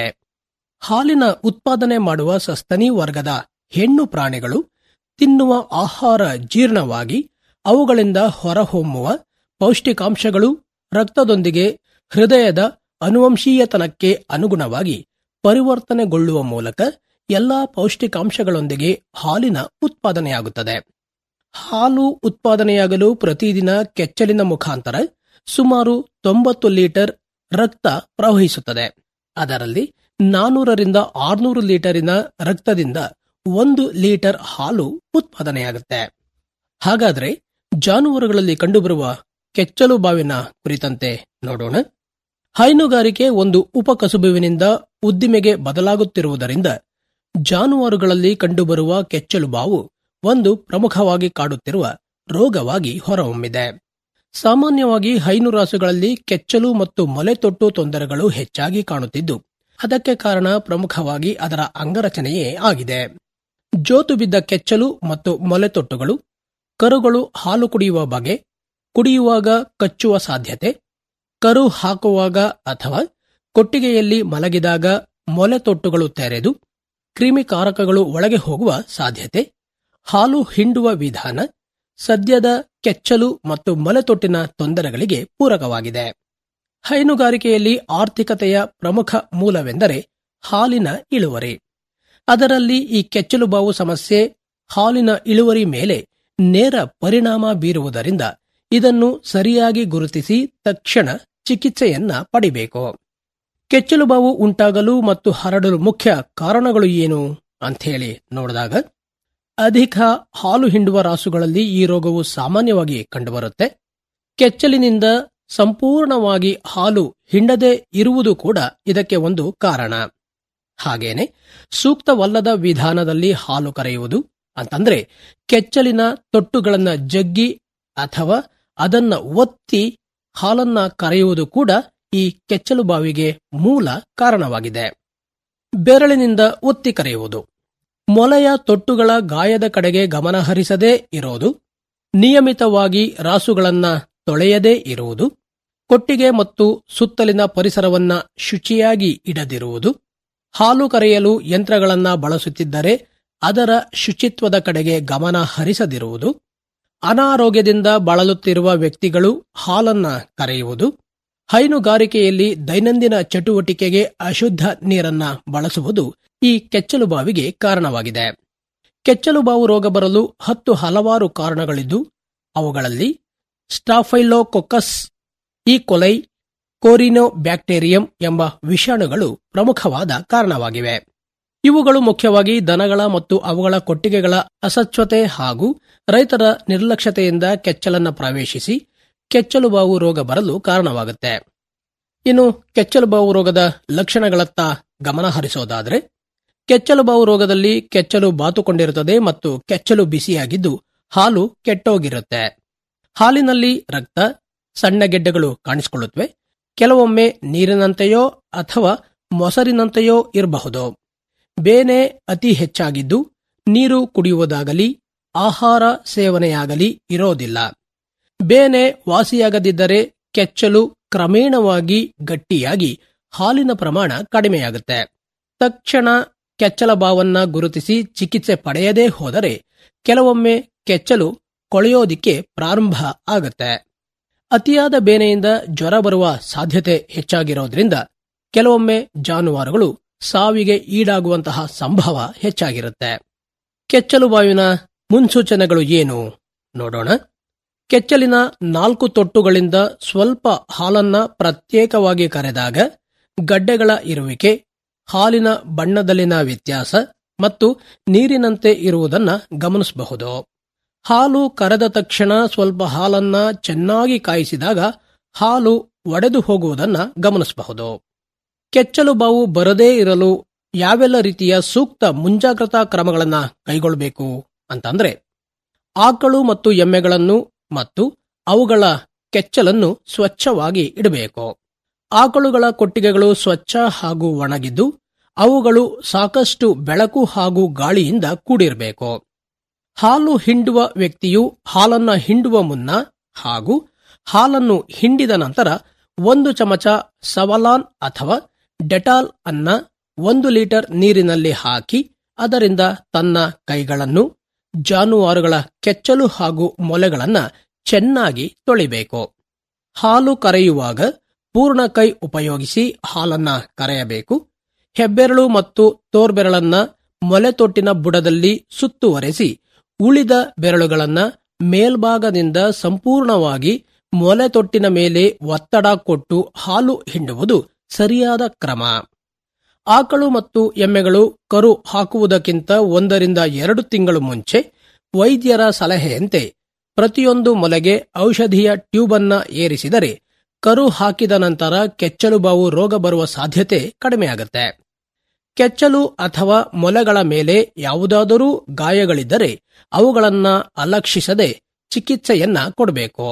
ಹಾಲಿನ ಉತ್ಪಾದನೆ ಮಾಡುವ ಸಸ್ತನಿ ವರ್ಗದ ಹೆಣ್ಣು ಪ್ರಾಣಿಗಳು ತಿನ್ನುವ ಆಹಾರ ಜೀರ್ಣವಾಗಿ ಅವುಗಳಿಂದ ಹೊರಹೊಮ್ಮುವ ಪೌಷ್ಟಿಕಾಂಶಗಳು ರಕ್ತದೊಂದಿಗೆ ಹೃದಯದ ಅನುವಂಶೀಯತನಕ್ಕೆ ಅನುಗುಣವಾಗಿ ಪರಿವರ್ತನೆಗೊಳ್ಳುವ ಮೂಲಕ ಎಲ್ಲಾ ಪೌಷ್ಟಿಕಾಂಶಗಳೊಂದಿಗೆ ಹಾಲಿನ ಉತ್ಪಾದನೆಯಾಗುತ್ತದೆ ಹಾಲು ಉತ್ಪಾದನೆಯಾಗಲು ಪ್ರತಿದಿನ ಕೆಚ್ಚಲಿನ ಮುಖಾಂತರ ಸುಮಾರು ತೊಂಬತ್ತು ಲೀಟರ್ ರಕ್ತ ಪ್ರವಹಿಸುತ್ತದೆ ಅದರಲ್ಲಿ ನಾನೂರರಿಂದ ಆರ್ನೂರು ಲೀಟರಿನ ರಕ್ತದಿಂದ ಒಂದು ಲೀಟರ್ ಹಾಲು ಉತ್ಪಾದನೆಯಾಗುತ್ತೆ ಹಾಗಾದ್ರೆ ಜಾನುವಾರುಗಳಲ್ಲಿ ಕಂಡುಬರುವ ಕೆಚ್ಚಲು ಬಾವಿನ ಕುರಿತಂತೆ ನೋಡೋಣ ಹೈನುಗಾರಿಕೆ ಒಂದು ಉಪಕಸುಬುವಿನಿಂದ ಉದ್ದಿಮೆಗೆ ಬದಲಾಗುತ್ತಿರುವುದರಿಂದ ಜಾನುವಾರುಗಳಲ್ಲಿ ಕಂಡುಬರುವ ಕೆಚ್ಚಲು ಬಾವು ಒಂದು ಪ್ರಮುಖವಾಗಿ ಕಾಡುತ್ತಿರುವ ರೋಗವಾಗಿ ಹೊರಹೊಮ್ಮಿದೆ ಸಾಮಾನ್ಯವಾಗಿ ಹೈನು ರಾಸುಗಳಲ್ಲಿ ಕೆಚ್ಚಲು ಮತ್ತು ಮೊಲೆತೊಟ್ಟು ತೊಂದರೆಗಳು ಹೆಚ್ಚಾಗಿ ಕಾಣುತ್ತಿದ್ದು ಅದಕ್ಕೆ ಕಾರಣ ಪ್ರಮುಖವಾಗಿ ಅದರ ಅಂಗರಚನೆಯೇ ಆಗಿದೆ ಜೋತು ಬಿದ್ದ ಕೆಚ್ಚಲು ಮತ್ತು ಮೊಲೆತೊಟ್ಟುಗಳು ಕರುಗಳು ಹಾಲು ಕುಡಿಯುವ ಬಗೆ ಕುಡಿಯುವಾಗ ಕಚ್ಚುವ ಸಾಧ್ಯತೆ ಕರು ಹಾಕುವಾಗ ಅಥವಾ ಕೊಟ್ಟಿಗೆಯಲ್ಲಿ ಮಲಗಿದಾಗ ಮೊಲೆತೊಟ್ಟುಗಳು ತೆರೆದು ಕ್ರಿಮಿಕಾರಕಗಳು ಒಳಗೆ ಹೋಗುವ ಸಾಧ್ಯತೆ ಹಾಲು ಹಿಂಡುವ ವಿಧಾನ ಸದ್ಯದ ಕೆಚ್ಚಲು ಮತ್ತು ಮೊಲೆತೊಟ್ಟಿನ ತೊಂದರೆಗಳಿಗೆ ಪೂರಕವಾಗಿದೆ ಹೈನುಗಾರಿಕೆಯಲ್ಲಿ ಆರ್ಥಿಕತೆಯ ಪ್ರಮುಖ ಮೂಲವೆಂದರೆ ಹಾಲಿನ ಇಳುವರಿ ಅದರಲ್ಲಿ ಈ ಕೆಚ್ಚಲುಬಾವು ಸಮಸ್ಯೆ ಹಾಲಿನ ಇಳುವರಿ ಮೇಲೆ ನೇರ ಪರಿಣಾಮ ಬೀರುವುದರಿಂದ ಇದನ್ನು ಸರಿಯಾಗಿ ಗುರುತಿಸಿ ತಕ್ಷಣ ಚಿಕಿತ್ಸೆಯನ್ನ ಪಡಿಬೇಕು ಕೆಚ್ಚಲುಬಾವು ಉಂಟಾಗಲು ಮತ್ತು ಹರಡಲು ಮುಖ್ಯ ಕಾರಣಗಳು ಏನು ಅಂಥೇಳಿ ನೋಡಿದಾಗ ಅಧಿಕ ಹಾಲು ಹಿಂಡುವ ರಾಸುಗಳಲ್ಲಿ ಈ ರೋಗವು ಸಾಮಾನ್ಯವಾಗಿ ಕಂಡುಬರುತ್ತೆ ಕೆಚ್ಚಲಿನಿಂದ ಸಂಪೂರ್ಣವಾಗಿ ಹಾಲು ಹಿಂಡದೆ ಇರುವುದು ಕೂಡ ಇದಕ್ಕೆ ಒಂದು ಕಾರಣ ಹಾಗೇನೆ ಸೂಕ್ತವಲ್ಲದ ವಿಧಾನದಲ್ಲಿ ಹಾಲು ಕರೆಯುವುದು ಅಂತಂದ್ರೆ ಕೆಚ್ಚಲಿನ ತೊಟ್ಟುಗಳನ್ನ ಜಗ್ಗಿ ಅಥವಾ ಅದನ್ನ ಒತ್ತಿ ಹಾಲನ್ನ ಕರೆಯುವುದು ಕೂಡ ಈ ಕೆಚ್ಚಲು ಬಾವಿಗೆ ಮೂಲ ಕಾರಣವಾಗಿದೆ ಬೆರಳಿನಿಂದ ಒತ್ತಿ ಕರೆಯುವುದು ಮೊಲೆಯ ತೊಟ್ಟುಗಳ ಗಾಯದ ಕಡೆಗೆ ಗಮನ ಹರಿಸದೇ ಇರೋದು ನಿಯಮಿತವಾಗಿ ರಾಸುಗಳನ್ನ ತೊಳೆಯದೇ ಇರುವುದು ಕೊಟ್ಟಿಗೆ ಮತ್ತು ಸುತ್ತಲಿನ ಪರಿಸರವನ್ನ ಶುಚಿಯಾಗಿ ಇಡದಿರುವುದು ಹಾಲು ಕರೆಯಲು ಯಂತ್ರಗಳನ್ನ ಬಳಸುತ್ತಿದ್ದರೆ ಅದರ ಶುಚಿತ್ವದ ಕಡೆಗೆ ಗಮನ ಹರಿಸದಿರುವುದು ಅನಾರೋಗ್ಯದಿಂದ ಬಳಲುತ್ತಿರುವ ವ್ಯಕ್ತಿಗಳು ಹಾಲನ್ನ ಕರೆಯುವುದು ಹೈನುಗಾರಿಕೆಯಲ್ಲಿ ದೈನಂದಿನ ಚಟುವಟಿಕೆಗೆ ಅಶುದ್ಧ ನೀರನ್ನ ಬಳಸುವುದು ಈ ಕೆಚ್ಚಲು ಬಾವಿಗೆ ಕಾರಣವಾಗಿದೆ ಕೆಚ್ಚಲು ಬಾವು ರೋಗ ಬರಲು ಹತ್ತು ಹಲವಾರು ಕಾರಣಗಳಿದ್ದು ಅವುಗಳಲ್ಲಿ ಸ್ಟಾಫೈಲೋಕೊಕಸ್ ಈ ಕೊಲೈ ಕೋರಿನೋ ಬ್ಯಾಕ್ಟೀರಿಯಂ ಎಂಬ ವಿಷಾಣುಗಳು ಪ್ರಮುಖವಾದ ಕಾರಣವಾಗಿವೆ ಇವುಗಳು ಮುಖ್ಯವಾಗಿ ದನಗಳ ಮತ್ತು ಅವುಗಳ ಕೊಟ್ಟಿಗೆಗಳ ಅಸಚ್ಛತೆ ಹಾಗೂ ರೈತರ ನಿರ್ಲಕ್ಷ್ಯತೆಯಿಂದ ಕೆಚ್ಚಲನ್ನ ಪ್ರವೇಶಿಸಿ ಕೆಚ್ಚಲು ಬಾವು ರೋಗ ಬರಲು ಕಾರಣವಾಗುತ್ತೆ ಇನ್ನು ಕೆಚ್ಚಲು ಬಾವು ರೋಗದ ಲಕ್ಷಣಗಳತ್ತ ಗಮನ ಹರಿಸೋದಾದ್ರೆ ಕೆಚ್ಚಲು ಬಾವು ರೋಗದಲ್ಲಿ ಕೆಚ್ಚಲು ಬಾತುಕೊಂಡಿರುತ್ತದೆ ಮತ್ತು ಕೆಚ್ಚಲು ಬಿಸಿಯಾಗಿದ್ದು ಹಾಲು ಕೆಟ್ಟೋಗಿರುತ್ತೆ ಹಾಲಿನಲ್ಲಿ ರಕ್ತ ಸಣ್ಣ ಗೆಡ್ಡೆಗಳು ಕಾಣಿಸಿಕೊಳ್ಳುತ್ತವೆ ಕೆಲವೊಮ್ಮೆ ನೀರಿನಂತೆಯೋ ಅಥವಾ ಮೊಸರಿನಂತೆಯೋ ಇರಬಹುದು ಬೇನೆ ಅತಿ ಹೆಚ್ಚಾಗಿದ್ದು ನೀರು ಕುಡಿಯುವುದಾಗಲಿ ಆಹಾರ ಸೇವನೆಯಾಗಲಿ ಇರೋದಿಲ್ಲ ಬೇನೆ ವಾಸಿಯಾಗದಿದ್ದರೆ ಕೆಚ್ಚಲು ಕ್ರಮೇಣವಾಗಿ ಗಟ್ಟಿಯಾಗಿ ಹಾಲಿನ ಪ್ರಮಾಣ ಕಡಿಮೆಯಾಗುತ್ತೆ ತಕ್ಷಣ ಕೆಚ್ಚಲ ಬಾವನ್ನ ಗುರುತಿಸಿ ಚಿಕಿತ್ಸೆ ಪಡೆಯದೇ ಹೋದರೆ ಕೆಲವೊಮ್ಮೆ ಕೆಚ್ಚಲು ಕೊಳೆಯೋದಿಕ್ಕೆ ಪ್ರಾರಂಭ ಆಗುತ್ತೆ ಅತಿಯಾದ ಬೇನೆಯಿಂದ ಜ್ವರ ಬರುವ ಸಾಧ್ಯತೆ ಹೆಚ್ಚಾಗಿರೋದ್ರಿಂದ ಕೆಲವೊಮ್ಮೆ ಜಾನುವಾರುಗಳು ಸಾವಿಗೆ ಈಡಾಗುವಂತಹ ಸಂಭವ ಹೆಚ್ಚಾಗಿರುತ್ತೆ ಕೆಚ್ಚಲು ಬಾವಿನ ಮುನ್ಸೂಚನೆಗಳು ಏನು ನೋಡೋಣ ಕೆಚ್ಚಲಿನ ನಾಲ್ಕು ತೊಟ್ಟುಗಳಿಂದ ಸ್ವಲ್ಪ ಹಾಲನ್ನ ಪ್ರತ್ಯೇಕವಾಗಿ ಕರೆದಾಗ ಗಡ್ಡೆಗಳ ಇರುವಿಕೆ ಹಾಲಿನ ಬಣ್ಣದಲ್ಲಿನ ವ್ಯತ್ಯಾಸ ಮತ್ತು ನೀರಿನಂತೆ ಇರುವುದನ್ನ ಗಮನಿಸಬಹುದು ಹಾಲು ಕರೆದ ತಕ್ಷಣ ಸ್ವಲ್ಪ ಹಾಲನ್ನ ಚೆನ್ನಾಗಿ ಕಾಯಿಸಿದಾಗ ಹಾಲು ಒಡೆದು ಹೋಗುವುದನ್ನ ಗಮನಿಸಬಹುದು ಕೆಚ್ಚಲು ಬಾವು ಬರದೇ ಇರಲು ಯಾವೆಲ್ಲ ರೀತಿಯ ಸೂಕ್ತ ಮುಂಜಾಗ್ರತಾ ಕ್ರಮಗಳನ್ನ ಕೈಗೊಳ್ಳಬೇಕು ಅಂತಂದ್ರೆ ಆಕಳು ಮತ್ತು ಎಮ್ಮೆಗಳನ್ನು ಮತ್ತು ಅವುಗಳ ಕೆಚ್ಚಲನ್ನು ಸ್ವಚ್ಛವಾಗಿ ಇಡಬೇಕು ಆಕಳುಗಳ ಕೊಟ್ಟಿಗೆಗಳು ಸ್ವಚ್ಛ ಹಾಗೂ ಒಣಗಿದ್ದು ಅವುಗಳು ಸಾಕಷ್ಟು ಬೆಳಕು ಹಾಗೂ ಗಾಳಿಯಿಂದ ಕೂಡಿರಬೇಕು ಹಾಲು ಹಿಂಡುವ ವ್ಯಕ್ತಿಯು ಹಾಲನ್ನ ಹಿಂಡುವ ಮುನ್ನ ಹಾಗೂ ಹಾಲನ್ನು ಹಿಂಡಿದ ನಂತರ ಒಂದು ಚಮಚ ಸವಲಾನ್ ಅಥವಾ ಡೆಟಾಲ್ ಅನ್ನ ಒಂದು ಲೀಟರ್ ನೀರಿನಲ್ಲಿ ಹಾಕಿ ಅದರಿಂದ ತನ್ನ ಕೈಗಳನ್ನು ಜಾನುವಾರುಗಳ ಕೆಚ್ಚಲು ಹಾಗೂ ಮೊಲೆಗಳನ್ನ ಚೆನ್ನಾಗಿ ತೊಳಿಬೇಕು ಹಾಲು ಕರೆಯುವಾಗ ಪೂರ್ಣ ಕೈ ಉಪಯೋಗಿಸಿ ಹಾಲನ್ನ ಕರೆಯಬೇಕು ಹೆಬ್ಬೆರಳು ಮತ್ತು ತೋರ್ಬೆರಳನ್ನ ಮೊಲೆತೊಟ್ಟಿನ ಬುಡದಲ್ಲಿ ಸುತ್ತುವರೆಸಿ ಉಳಿದ ಬೆರಳುಗಳನ್ನ ಮೇಲ್ಭಾಗದಿಂದ ಸಂಪೂರ್ಣವಾಗಿ ಮೊಲೆತೊಟ್ಟಿನ ಮೇಲೆ ಒತ್ತಡ ಕೊಟ್ಟು ಹಾಲು ಹಿಂಡುವುದು ಸರಿಯಾದ ಕ್ರಮ ಆಕಳು ಮತ್ತು ಎಮ್ಮೆಗಳು ಕರು ಹಾಕುವುದಕ್ಕಿಂತ ಒಂದರಿಂದ ಎರಡು ತಿಂಗಳು ಮುಂಚೆ ವೈದ್ಯರ ಸಲಹೆಯಂತೆ ಪ್ರತಿಯೊಂದು ಮೊಲೆಗೆ ಔಷಧಿಯ ಟ್ಯೂಬ್ ಅನ್ನ ಏರಿಸಿದರೆ ಕರು ಹಾಕಿದ ನಂತರ ಕೆಚ್ಚಲು ಬಾವು ರೋಗ ಬರುವ ಸಾಧ್ಯತೆ ಕಡಿಮೆಯಾಗುತ್ತೆ ಕೆಚ್ಚಲು ಅಥವಾ ಮೊಲೆಗಳ ಮೇಲೆ ಯಾವುದಾದರೂ ಗಾಯಗಳಿದ್ದರೆ ಅವುಗಳನ್ನ ಅಲಕ್ಷಿಸದೆ ಚಿಕಿತ್ಸೆಯನ್ನ ಕೊಡಬೇಕು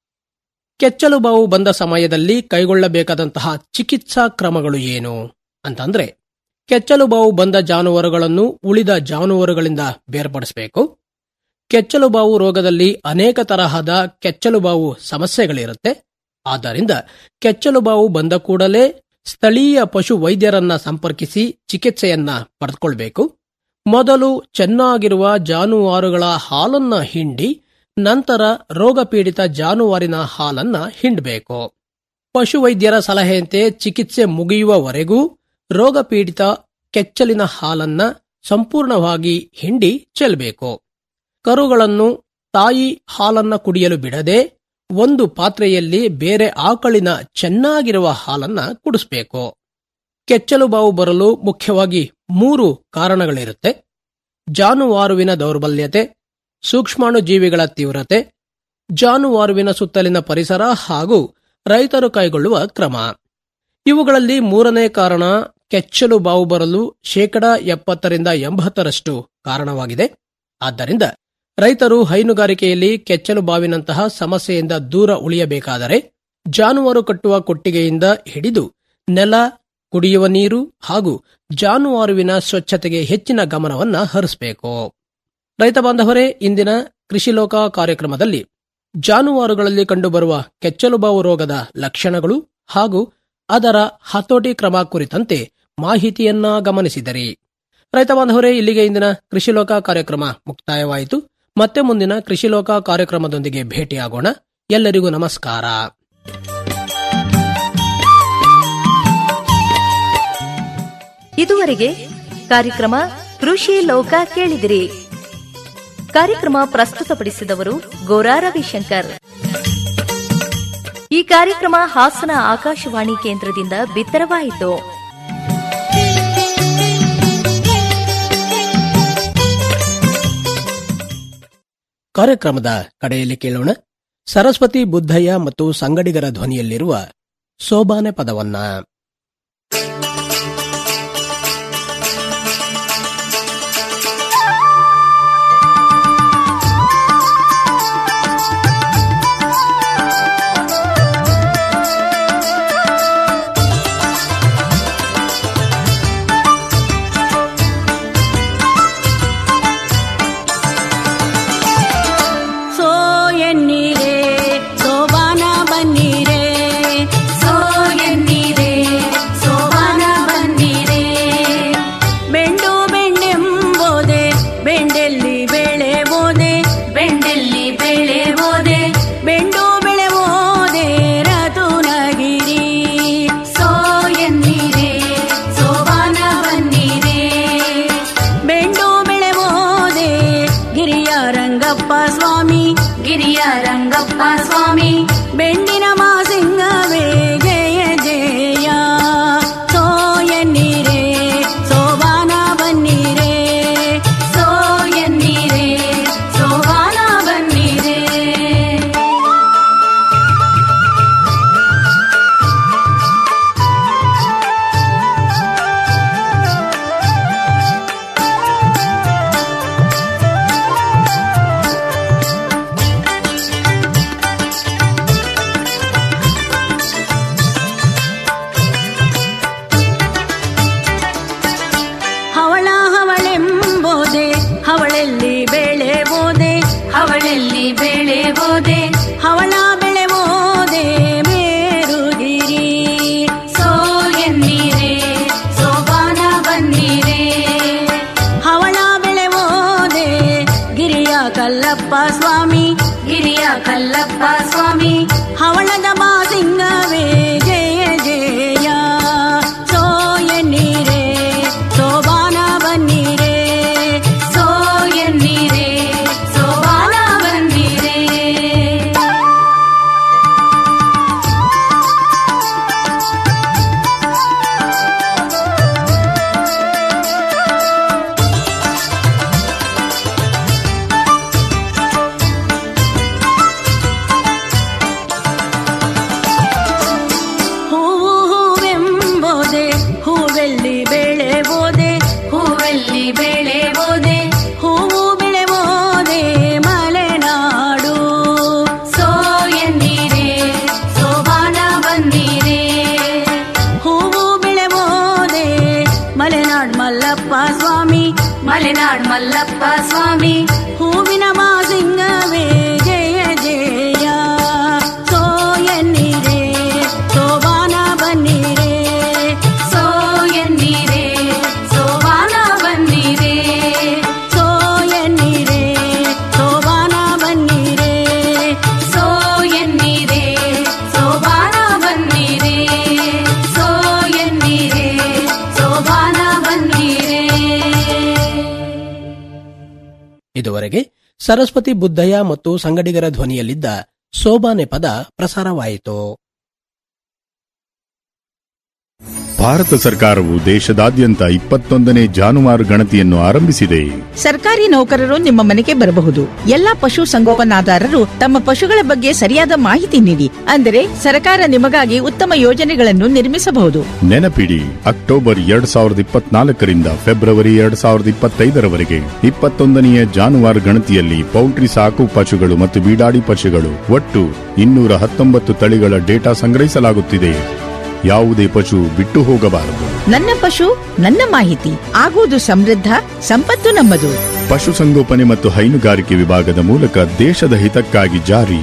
ಕೆಚ್ಚಲು ಬಾವು ಬಂದ ಸಮಯದಲ್ಲಿ ಕೈಗೊಳ್ಳಬೇಕಾದಂತಹ ಚಿಕಿತ್ಸಾ ಕ್ರಮಗಳು ಏನು ಅಂತಂದ್ರೆ ಕೆಚ್ಚಲು ಬಾವು ಬಂದ ಜಾನುವಾರುಗಳನ್ನು ಉಳಿದ ಜಾನುವಾರುಗಳಿಂದ ಬೇರ್ಪಡಿಸಬೇಕು ಕೆಚ್ಚಲು ಬಾವು ರೋಗದಲ್ಲಿ ಅನೇಕ ತರಹದ ಕೆಚ್ಚಲು ಬಾವು ಸಮಸ್ಯೆಗಳಿರುತ್ತೆ ಆದ್ದರಿಂದ ಕೆಚ್ಚಲು ಬಾವು ಬಂದ ಕೂಡಲೇ ಸ್ಥಳೀಯ ಪಶು ವೈದ್ಯರನ್ನ ಸಂಪರ್ಕಿಸಿ ಚಿಕಿತ್ಸೆಯನ್ನ ಪಡೆದುಕೊಳ್ಬೇಕು ಮೊದಲು ಚೆನ್ನಾಗಿರುವ ಜಾನುವಾರುಗಳ ಹಾಲನ್ನ ಹಿಂಡಿ ನಂತರ ರೋಗಪೀಡಿತ ಜಾನುವಾರಿನ ಹಾಲನ್ನ ಹಿಂಡಬೇಕು ಪಶುವೈದ್ಯರ ಸಲಹೆಯಂತೆ ಚಿಕಿತ್ಸೆ ಮುಗಿಯುವವರೆಗೂ ರೋಗಪೀಡಿತ ಕೆಚ್ಚಲಿನ ಹಾಲನ್ನ ಸಂಪೂರ್ಣವಾಗಿ ಹಿಂಡಿ ಚೆಲ್ಲಬೇಕು ಕರುಗಳನ್ನು ತಾಯಿ ಹಾಲನ್ನ ಕುಡಿಯಲು ಬಿಡದೆ ಒಂದು ಪಾತ್ರೆಯಲ್ಲಿ ಬೇರೆ ಆಕಳಿನ ಚೆನ್ನಾಗಿರುವ ಹಾಲನ್ನ ಕುಡಿಸ್ಬೇಕು ಕೆಚ್ಚಲು ಬಾವು ಬರಲು ಮುಖ್ಯವಾಗಿ ಮೂರು ಕಾರಣಗಳಿರುತ್ತೆ ಜಾನುವಾರುವಿನ ದೌರ್ಬಲ್ಯತೆ ಸೂಕ್ಷ್ಮಾಣು ಜೀವಿಗಳ ತೀವ್ರತೆ ಜಾನುವಾರುವಿನ ಸುತ್ತಲಿನ ಪರಿಸರ ಹಾಗೂ ರೈತರು ಕೈಗೊಳ್ಳುವ ಕ್ರಮ ಇವುಗಳಲ್ಲಿ ಮೂರನೇ ಕಾರಣ ಕೆಚ್ಚಲು ಬಾವು ಬರಲು ಶೇಕಡ ಎಪ್ಪತ್ತರಿಂದ ಎಂಬತ್ತರಷ್ಟು ಕಾರಣವಾಗಿದೆ ಆದ್ದರಿಂದ ರೈತರು ಹೈನುಗಾರಿಕೆಯಲ್ಲಿ ಕೆಚ್ಚಲು ಬಾವಿನಂತಹ ಸಮಸ್ಯೆಯಿಂದ ದೂರ ಉಳಿಯಬೇಕಾದರೆ ಜಾನುವಾರು ಕಟ್ಟುವ ಕೊಟ್ಟಿಗೆಯಿಂದ ಹಿಡಿದು ನೆಲ ಕುಡಿಯುವ ನೀರು ಹಾಗೂ ಜಾನುವಾರುವಿನ ಸ್ವಚ್ಛತೆಗೆ ಹೆಚ್ಚಿನ ಗಮನವನ್ನ ಹರಿಸಬೇಕು ರೈತ ಬಾಂಧವರೇ ಇಂದಿನ ಕೃಷಿ ಲೋಕ ಕಾರ್ಯಕ್ರಮದಲ್ಲಿ ಜಾನುವಾರುಗಳಲ್ಲಿ ಕಂಡುಬರುವ ಕೆಚ್ಚಲುಬಾವು ರೋಗದ ಲಕ್ಷಣಗಳು ಹಾಗೂ ಅದರ ಹತೋಟಿ ಕ್ರಮ ಕುರಿತಂತೆ ಮಾಹಿತಿಯನ್ನ ಗಮನಿಸಿದರಿ ರೈತ ಬಾಂಧವರೇ ಇಲ್ಲಿಗೆ ಇಂದಿನ ಕೃಷಿ ಲೋಕ ಕಾರ್ಯಕ್ರಮ ಮುಕ್ತಾಯವಾಯಿತು ಮತ್ತೆ ಮುಂದಿನ ಕೃಷಿ ಲೋಕ ಕಾರ್ಯಕ್ರಮದೊಂದಿಗೆ ಭೇಟಿಯಾಗೋಣ ಎಲ್ಲರಿಗೂ ನಮಸ್ಕಾರ ಇದುವರೆಗೆ ಕಾರ್ಯಕ್ರಮ ಕೃಷಿ ಲೋಕ ಕೇಳಿದಿರಿ ಕಾರ್ಯಕ್ರಮ ಪ್ರಸ್ತುತಪಡಿಸಿದವರು ಗೋರಾ ರವಿಶಂಕರ್ ಈ ಕಾರ್ಯಕ್ರಮ ಹಾಸನ ಆಕಾಶವಾಣಿ ಕೇಂದ್ರದಿಂದ ಬಿತ್ತರವಾಯಿತು ಕಾರ್ಯಕ್ರಮದ ಕಡೆಯಲ್ಲಿ ಕೇಳೋಣ ಸರಸ್ವತಿ ಬುದ್ಧಯ್ಯ ಮತ್ತು ಸಂಗಡಿಗರ ಧ್ವನಿಯಲ್ಲಿರುವ ಸೋಬಾನೆ ಪದವನ್ನ ಸೋ ಎನ್ನೀರೆ ಸೋಬಾನ ಬನ್ನೀರೆ ಸೋ ಎನ್ನೀರೆ ಸೋಬಾನ ಬನ್ನೀರೆ ಬೆಂಡು ಬೆಂಡೆಂಬೋದೆ ಬೆಂಡೆಲ್ಲಿ ಬೆಳೆಬೋದೆ ಬೆಂಡೆಲ್ಲಿ ಬೆಳೆಬೋದೆ ಬೆಂಡು ಬೆಳೆಬೋದೆ ರತುನಗಿರಿ ಸೋ ಎನ್ನೀರೆ ಸೋಬಾನ ಬನ್ನೀರೆ ಬೆಂಡು ಬೆಳೆಬೋದೆ ಗಿರಿಯ ರಂಗಪ್ಪ ಸ್ವಾಮಿ ಗಿರಿಯ ರಂಗಪ್ಪ ಸ್ವಾಮಿ ಬೆಂಡಿನ ಮಾಸಿಂಗವೇ ಜಯ ಜಯ ಸೋ ಎನ್ನೀರೆ ಸೋಬಾನ ಬನ್ನೀರೆ ಸೋ ಎನ್ನೀರೆ ಸೋಬಾನ ಬನ್ನೀರೆ ಹವಳ ಹವಳೆಂಬೋದೆ ಹವಳೆಲ್ಲಿ ಬೆಳೆಬೋದೆ ಹವಳೆಲ್ಲಿ ಬೆಳೆಬೋದೆ ಹವಳ ಬೆಳೆಬೋದೆ ಮೇರುಗಿರಿ ಸೋ ಎನ್ನೀರೆ ಸೋಬಾನ ಬನ್ನೀರೆ ಹವಳ ಬೆಳೆಬೋದೆ ಗಿರಿಯ ಕಲ್ಲಪ್ಪ ಸ್ವಾಮಿ ಗಿರಿಯ ಕಲ್ಲಪ್ಪ ಸ್ವಾಮಿ ಹವಳದ ಮಾಸಿಂಗವೇ ಜಯ ಜಯ ಸೋ ಎನ್ನೀರೆ ಸೋಬಾನ ಬನ್ನೀರೆ ಸೋ ಎನ್ನೀರೆ ಸೋಬಾನ ಬನ್ನೀರೆ ಹೂವು ಹೂವೆಂಬೋದೆ ಹೂವೆಲ್ಲಿ ಬೆಳೆಬೋದೆ ಹೂವೆಲ್ಲಿ ಬೆಳೆಬೋದೆ ಹೂವು ಬೆಳೆಬೋದೆ ಮಲೆನಾಡು ಸೋ ಎನ್ನೀರೆ ಸೋಬಾನ ಬನ್ನೀರೆ ಹೂವು ಬೆಳೆಬೋದೆ ಮಲೆನಾಡ್ ಮಲ್ಲಪ್ಪ ಸ್ವಾಮಿ ಮಲೆನಾಡ್ ಮಲ್ಲಪ್ಪ ಸ್ವಾಮಿ ಹೂವಿನ ಮಾಸಿಂಗವೇ ಜಯ ಜಯ ಸೋ ಎನ್ನೀರೆ ಸೋಬಾನ ಬನ್ನೀರೆ ಸೋ ಎನ್ನೀರೆ ಸೋಬಾನ ಬನ್ನೀರೆ ಸೋ ಎನ್ನೀರೆ ಸೋಬಾನ ಬನ್ನೀರೆ ಸೋ ಎನ್ನೀರೆ ಸೋಬಾನ ಬನ್ನೀರೆ ಸೋ ಎನ್ನೀರೆ ಸೋಬಾನ ಬನ್ನೀರೆ ಇದುವರೆಗೆ ಸರಸ್ವತಿ ಬುದ್ಧಯ್ಯ ಮತ್ತು ಸಂಗಡಿಗರ ಧ್ವನಿಯಲ್ಲಿದ್ದ ಸೋಬಾನೆ ಪದ ಪ್ರಸಾರವಾಯಿತು ಭಾರತ ಸರ್ಕಾರವು ದೇಶದಾದ್ಯಂತ ಇಪ್ಪತ್ತೊಂದನೇ ಜಾನುವಾರು ಗಣತಿಯನ್ನು ಆರಂಭಿಸಿದೆ ಸರ್ಕಾರಿ ನೌಕರರು ನಿಮ್ಮ ಮನೆಗೆ ಬರಬಹುದು ಎಲ್ಲಾ ಪಶು ಸಂಗೋಪನಾದಾರರು ತಮ್ಮ ಪಶುಗಳ ಬಗ್ಗೆ ಸರಿಯಾದ ಮಾಹಿತಿ ನೀಡಿ ಅಂದರೆ ಸರ್ಕಾರ ನಿಮಗಾಗಿ ಉತ್ತಮ ಯೋಜನೆಗಳನ್ನು ನಿರ್ಮಿಸಬಹುದು ನೆನಪಿಡಿ ಅಕ್ಟೋಬರ್ ಎರಡ್ ಸಾವಿರದ ಇಪ್ಪತ್ನಾಲ್ಕರಿಂದ ಫೆಬ್ರವರಿ ಎರಡ್ ಸಾವಿರದ ಇಪ್ಪತ್ತೈದರವರೆಗೆ ಇಪ್ಪತ್ತೊಂದನೆಯ ಜಾನುವಾರು ಗಣತಿಯಲ್ಲಿ ಪೌಲ್ಟ್ರಿ ಸಾಕು ಪಶುಗಳು ಮತ್ತು ಬೀಡಾಡಿ ಪಶುಗಳು ಒಟ್ಟು ಇನ್ನೂರ ಹತ್ತೊಂಬತ್ತು ತಳಿಗಳ ಡೇಟಾ ಸಂಗ್ರಹಿಸಲಾಗುತ್ತಿದೆ ಯಾವುದೇ ಪಶು ಬಿಟ್ಟು ಹೋಗಬಾರದು ನನ್ನ ಪಶು ನನ್ನ ಮಾಹಿತಿ ಆಗುವುದು ಸಮೃದ್ಧ ಸಂಪತ್ತು ನಮ್ಮದು ಪಶುಸಂಗೋಪನೆ ಮತ್ತು ಹೈನುಗಾರಿಕೆ ವಿಭಾಗದ ಮೂಲಕ ದೇಶದ ಹಿತಕ್ಕಾಗಿ ಜಾರಿ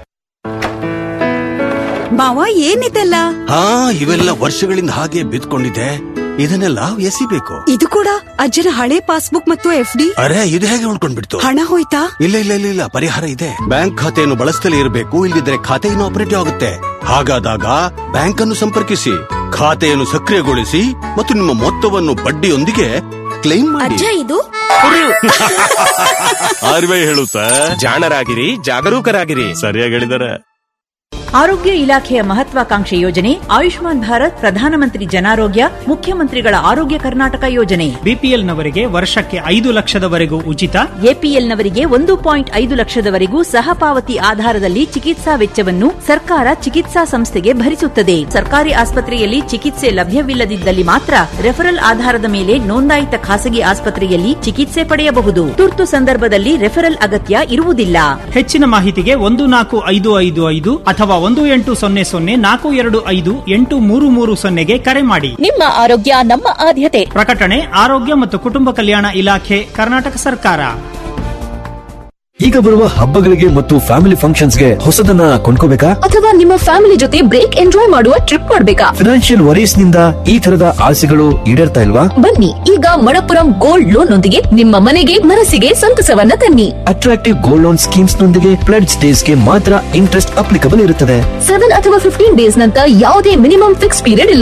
ಮಾವ ಏನಿದೆಲ್ಲ ಹಾ ಇವೆಲ್ಲ ವರ್ಷಗಳಿಂದ ಹಾಗೆ ಬಿದ್ಕೊಂಡಿದೆ ಇದನ್ನೆಲ್ಲ ಎಸಿಬೇಕು ಇದು ಕೂಡ ಅಜ್ಜನ ಹಳೆ ಪಾಸ್ಬುಕ್ ಮತ್ತು ಎಫ್ ಡಿ ಅರೆ ಇದು ಹೇಗೆ ಉಳ್ಕೊಂಡ್ಬಿಡ್ತು ಹಣ ಹೋಯ್ತಾ ಇಲ್ಲ ಇಲ್ಲ ಇಲ್ಲ ಇಲ್ಲ ಪರಿಹಾರ ಇದೆ ಬ್ಯಾಂಕ್ ಖಾತೆಯನ್ನು ಬಳಸ್ತಲೇ ಇರಬೇಕು ಇಲ್ಲದಿದ್ರೆ ಖಾತೆ ಆಪರೇಟಿವ್ ಆಗುತ್ತೆ ಹಾಗಾದಾಗ ಬ್ಯಾಂಕ್ ಅನ್ನು ಸಂಪರ್ಕಿಸಿ ಖಾತೆಯನ್ನು ಸಕ್ರಿಯಗೊಳಿಸಿ ಮತ್ತು ನಿಮ್ಮ ಮೊತ್ತವನ್ನು ಬಡ್ಡಿಯೊಂದಿಗೆ ಕ್ಲೈಮ್ ಮಾಡಿ ಅಜ್ಜ ಇದು ಆರ್ವೇ ಹೇಳುತ್ತಾ ಜಾಣರಾಗಿರಿ ಜಾಗರೂಕರಾಗಿರಿ ಸರಿಯಾಗಿ ಹೇಳಿದಾರೆ ಆರೋಗ್ಯ ಇಲಾಖೆಯ ಮಹತ್ವಾಕಾಂಕ್ಷೆ ಯೋಜನೆ ಆಯುಷ್ಮಾನ್ ಭಾರತ್ ಪ್ರಧಾನಮಂತ್ರಿ ಜನಾರೋಗ್ಯ ಮುಖ್ಯಮಂತ್ರಿಗಳ ಆರೋಗ್ಯ ಕರ್ನಾಟಕ ಯೋಜನೆ ಬಿಪಿಎಲ್ನವರಿಗೆ ವರ್ಷಕ್ಕೆ ಐದು ಲಕ್ಷದವರೆಗೂ ಉಚಿತ ಎಪಿಎಲ್ನವರಿಗೆ ಒಂದು ಪಾಯಿಂಟ್ ಐದು ಲಕ್ಷದವರೆಗೂ ಸಹಪಾವತಿ ಆಧಾರದಲ್ಲಿ ಚಿಕಿತ್ಸಾ ವೆಚ್ಚವನ್ನು ಸರ್ಕಾರ ಚಿಕಿತ್ಸಾ ಸಂಸ್ಥೆಗೆ ಭರಿಸುತ್ತದೆ ಸರ್ಕಾರಿ ಆಸ್ಪತ್ರೆಯಲ್ಲಿ ಚಿಕಿತ್ಸೆ ಲಭ್ಯವಿಲ್ಲದಿದ್ದಲ್ಲಿ ಮಾತ್ರ ರೆಫರಲ್ ಆಧಾರದ ಮೇಲೆ ನೋಂದಾಯಿತ ಖಾಸಗಿ ಆಸ್ಪತ್ರೆಯಲ್ಲಿ ಚಿಕಿತ್ಸೆ ಪಡೆಯಬಹುದು ತುರ್ತು ಸಂದರ್ಭದಲ್ಲಿ ರೆಫರಲ್ ಅಗತ್ಯ ಇರುವುದಿಲ್ಲ ಹೆಚ್ಚಿನ ಮಾಹಿತಿಗೆ ಒಂದು ನಾಲ್ಕು ಐದು ಐದು ಐದು ಅಥವಾ ಒಂದು ಎಂಟು ಸೊನ್ನೆ ಸೊನ್ನೆ ನಾಲ್ಕು ಎರಡು ಐದು ಎಂಟು ಮೂರು ಮೂರು ಸೊನ್ನೆಗೆ ಕರೆ ಮಾಡಿ ನಿಮ್ಮ ಆರೋಗ್ಯ ನಮ್ಮ ಆದ್ಯತೆ ಪ್ರಕಟಣೆ ಆರೋಗ್ಯ ಮತ್ತು ಕುಟುಂಬ ಕಲ್ಯಾಣ ಇಲಾಖೆ ಕರ್ನಾಟಕ ಸರ್ಕಾರ ಈಗ ಬರುವ ಹಬ್ಬಗಳಿಗೆ ಮತ್ತು ಫ್ಯಾಮಿಲಿ ಫಂಕ್ಷನ್ಸ್ಗೆ ಹೊಸದನ್ನ ಕೊಂಡ್ಕೋಬೇಕಾ ಅಥವಾ ನಿಮ್ಮ ಫ್ಯಾಮಿಲಿ ಜೊತೆ ಬ್ರೇಕ್ ಎಂಜಾಯ್ ಮಾಡುವ ಟ್ರಿಪ್ ಮಾಡ್ಬೇಕಾ ಫಿನಾನ್ಷಿಯಲ್ ವರೀಸ್ ನಿಂದ ಈ ತರದ ಆಸೆಗಳು ಈಡೇರ್ತಾ ಇಲ್ವಾ ಬನ್ನಿ ಈಗ ಮಣಪುರಂ ಗೋಲ್ಡ್ ಲೋನ್ ನೊಂದಿಗೆ ನಿಮ್ಮ ಮನೆಗೆ ಮನಸ್ಸಿಗೆ ಸಂತಸವನ್ನ ತನ್ನಿ ಅಟ್ರಾಕ್ಟಿವ್ ಗೋಲ್ಡ್ ಲೋನ್ ಸ್ಕೀಮ್ಸ್ ನೊಂದಿಗೆ ಪ್ಲೆಡ್ಸ್ ಡೇಸ್ ಗೆ ಮಾತ್ರ ಇಂಟ್ರೆಸ್ಟ್ ಅಪ್ಲಿಕಬಲ್ ಇರುತ್ತದೆ ಸೆವೆನ್ ಅಥವಾ ಫಿಫ್ಟೀನ್ ಡೇಸ್ ನಂತರ ಯಾವುದೇ ಮಿನಿಮಮ್ ಫಿಕ್ಸ್ ಪೀರಿಯಡ್ ಇಲ್ಲ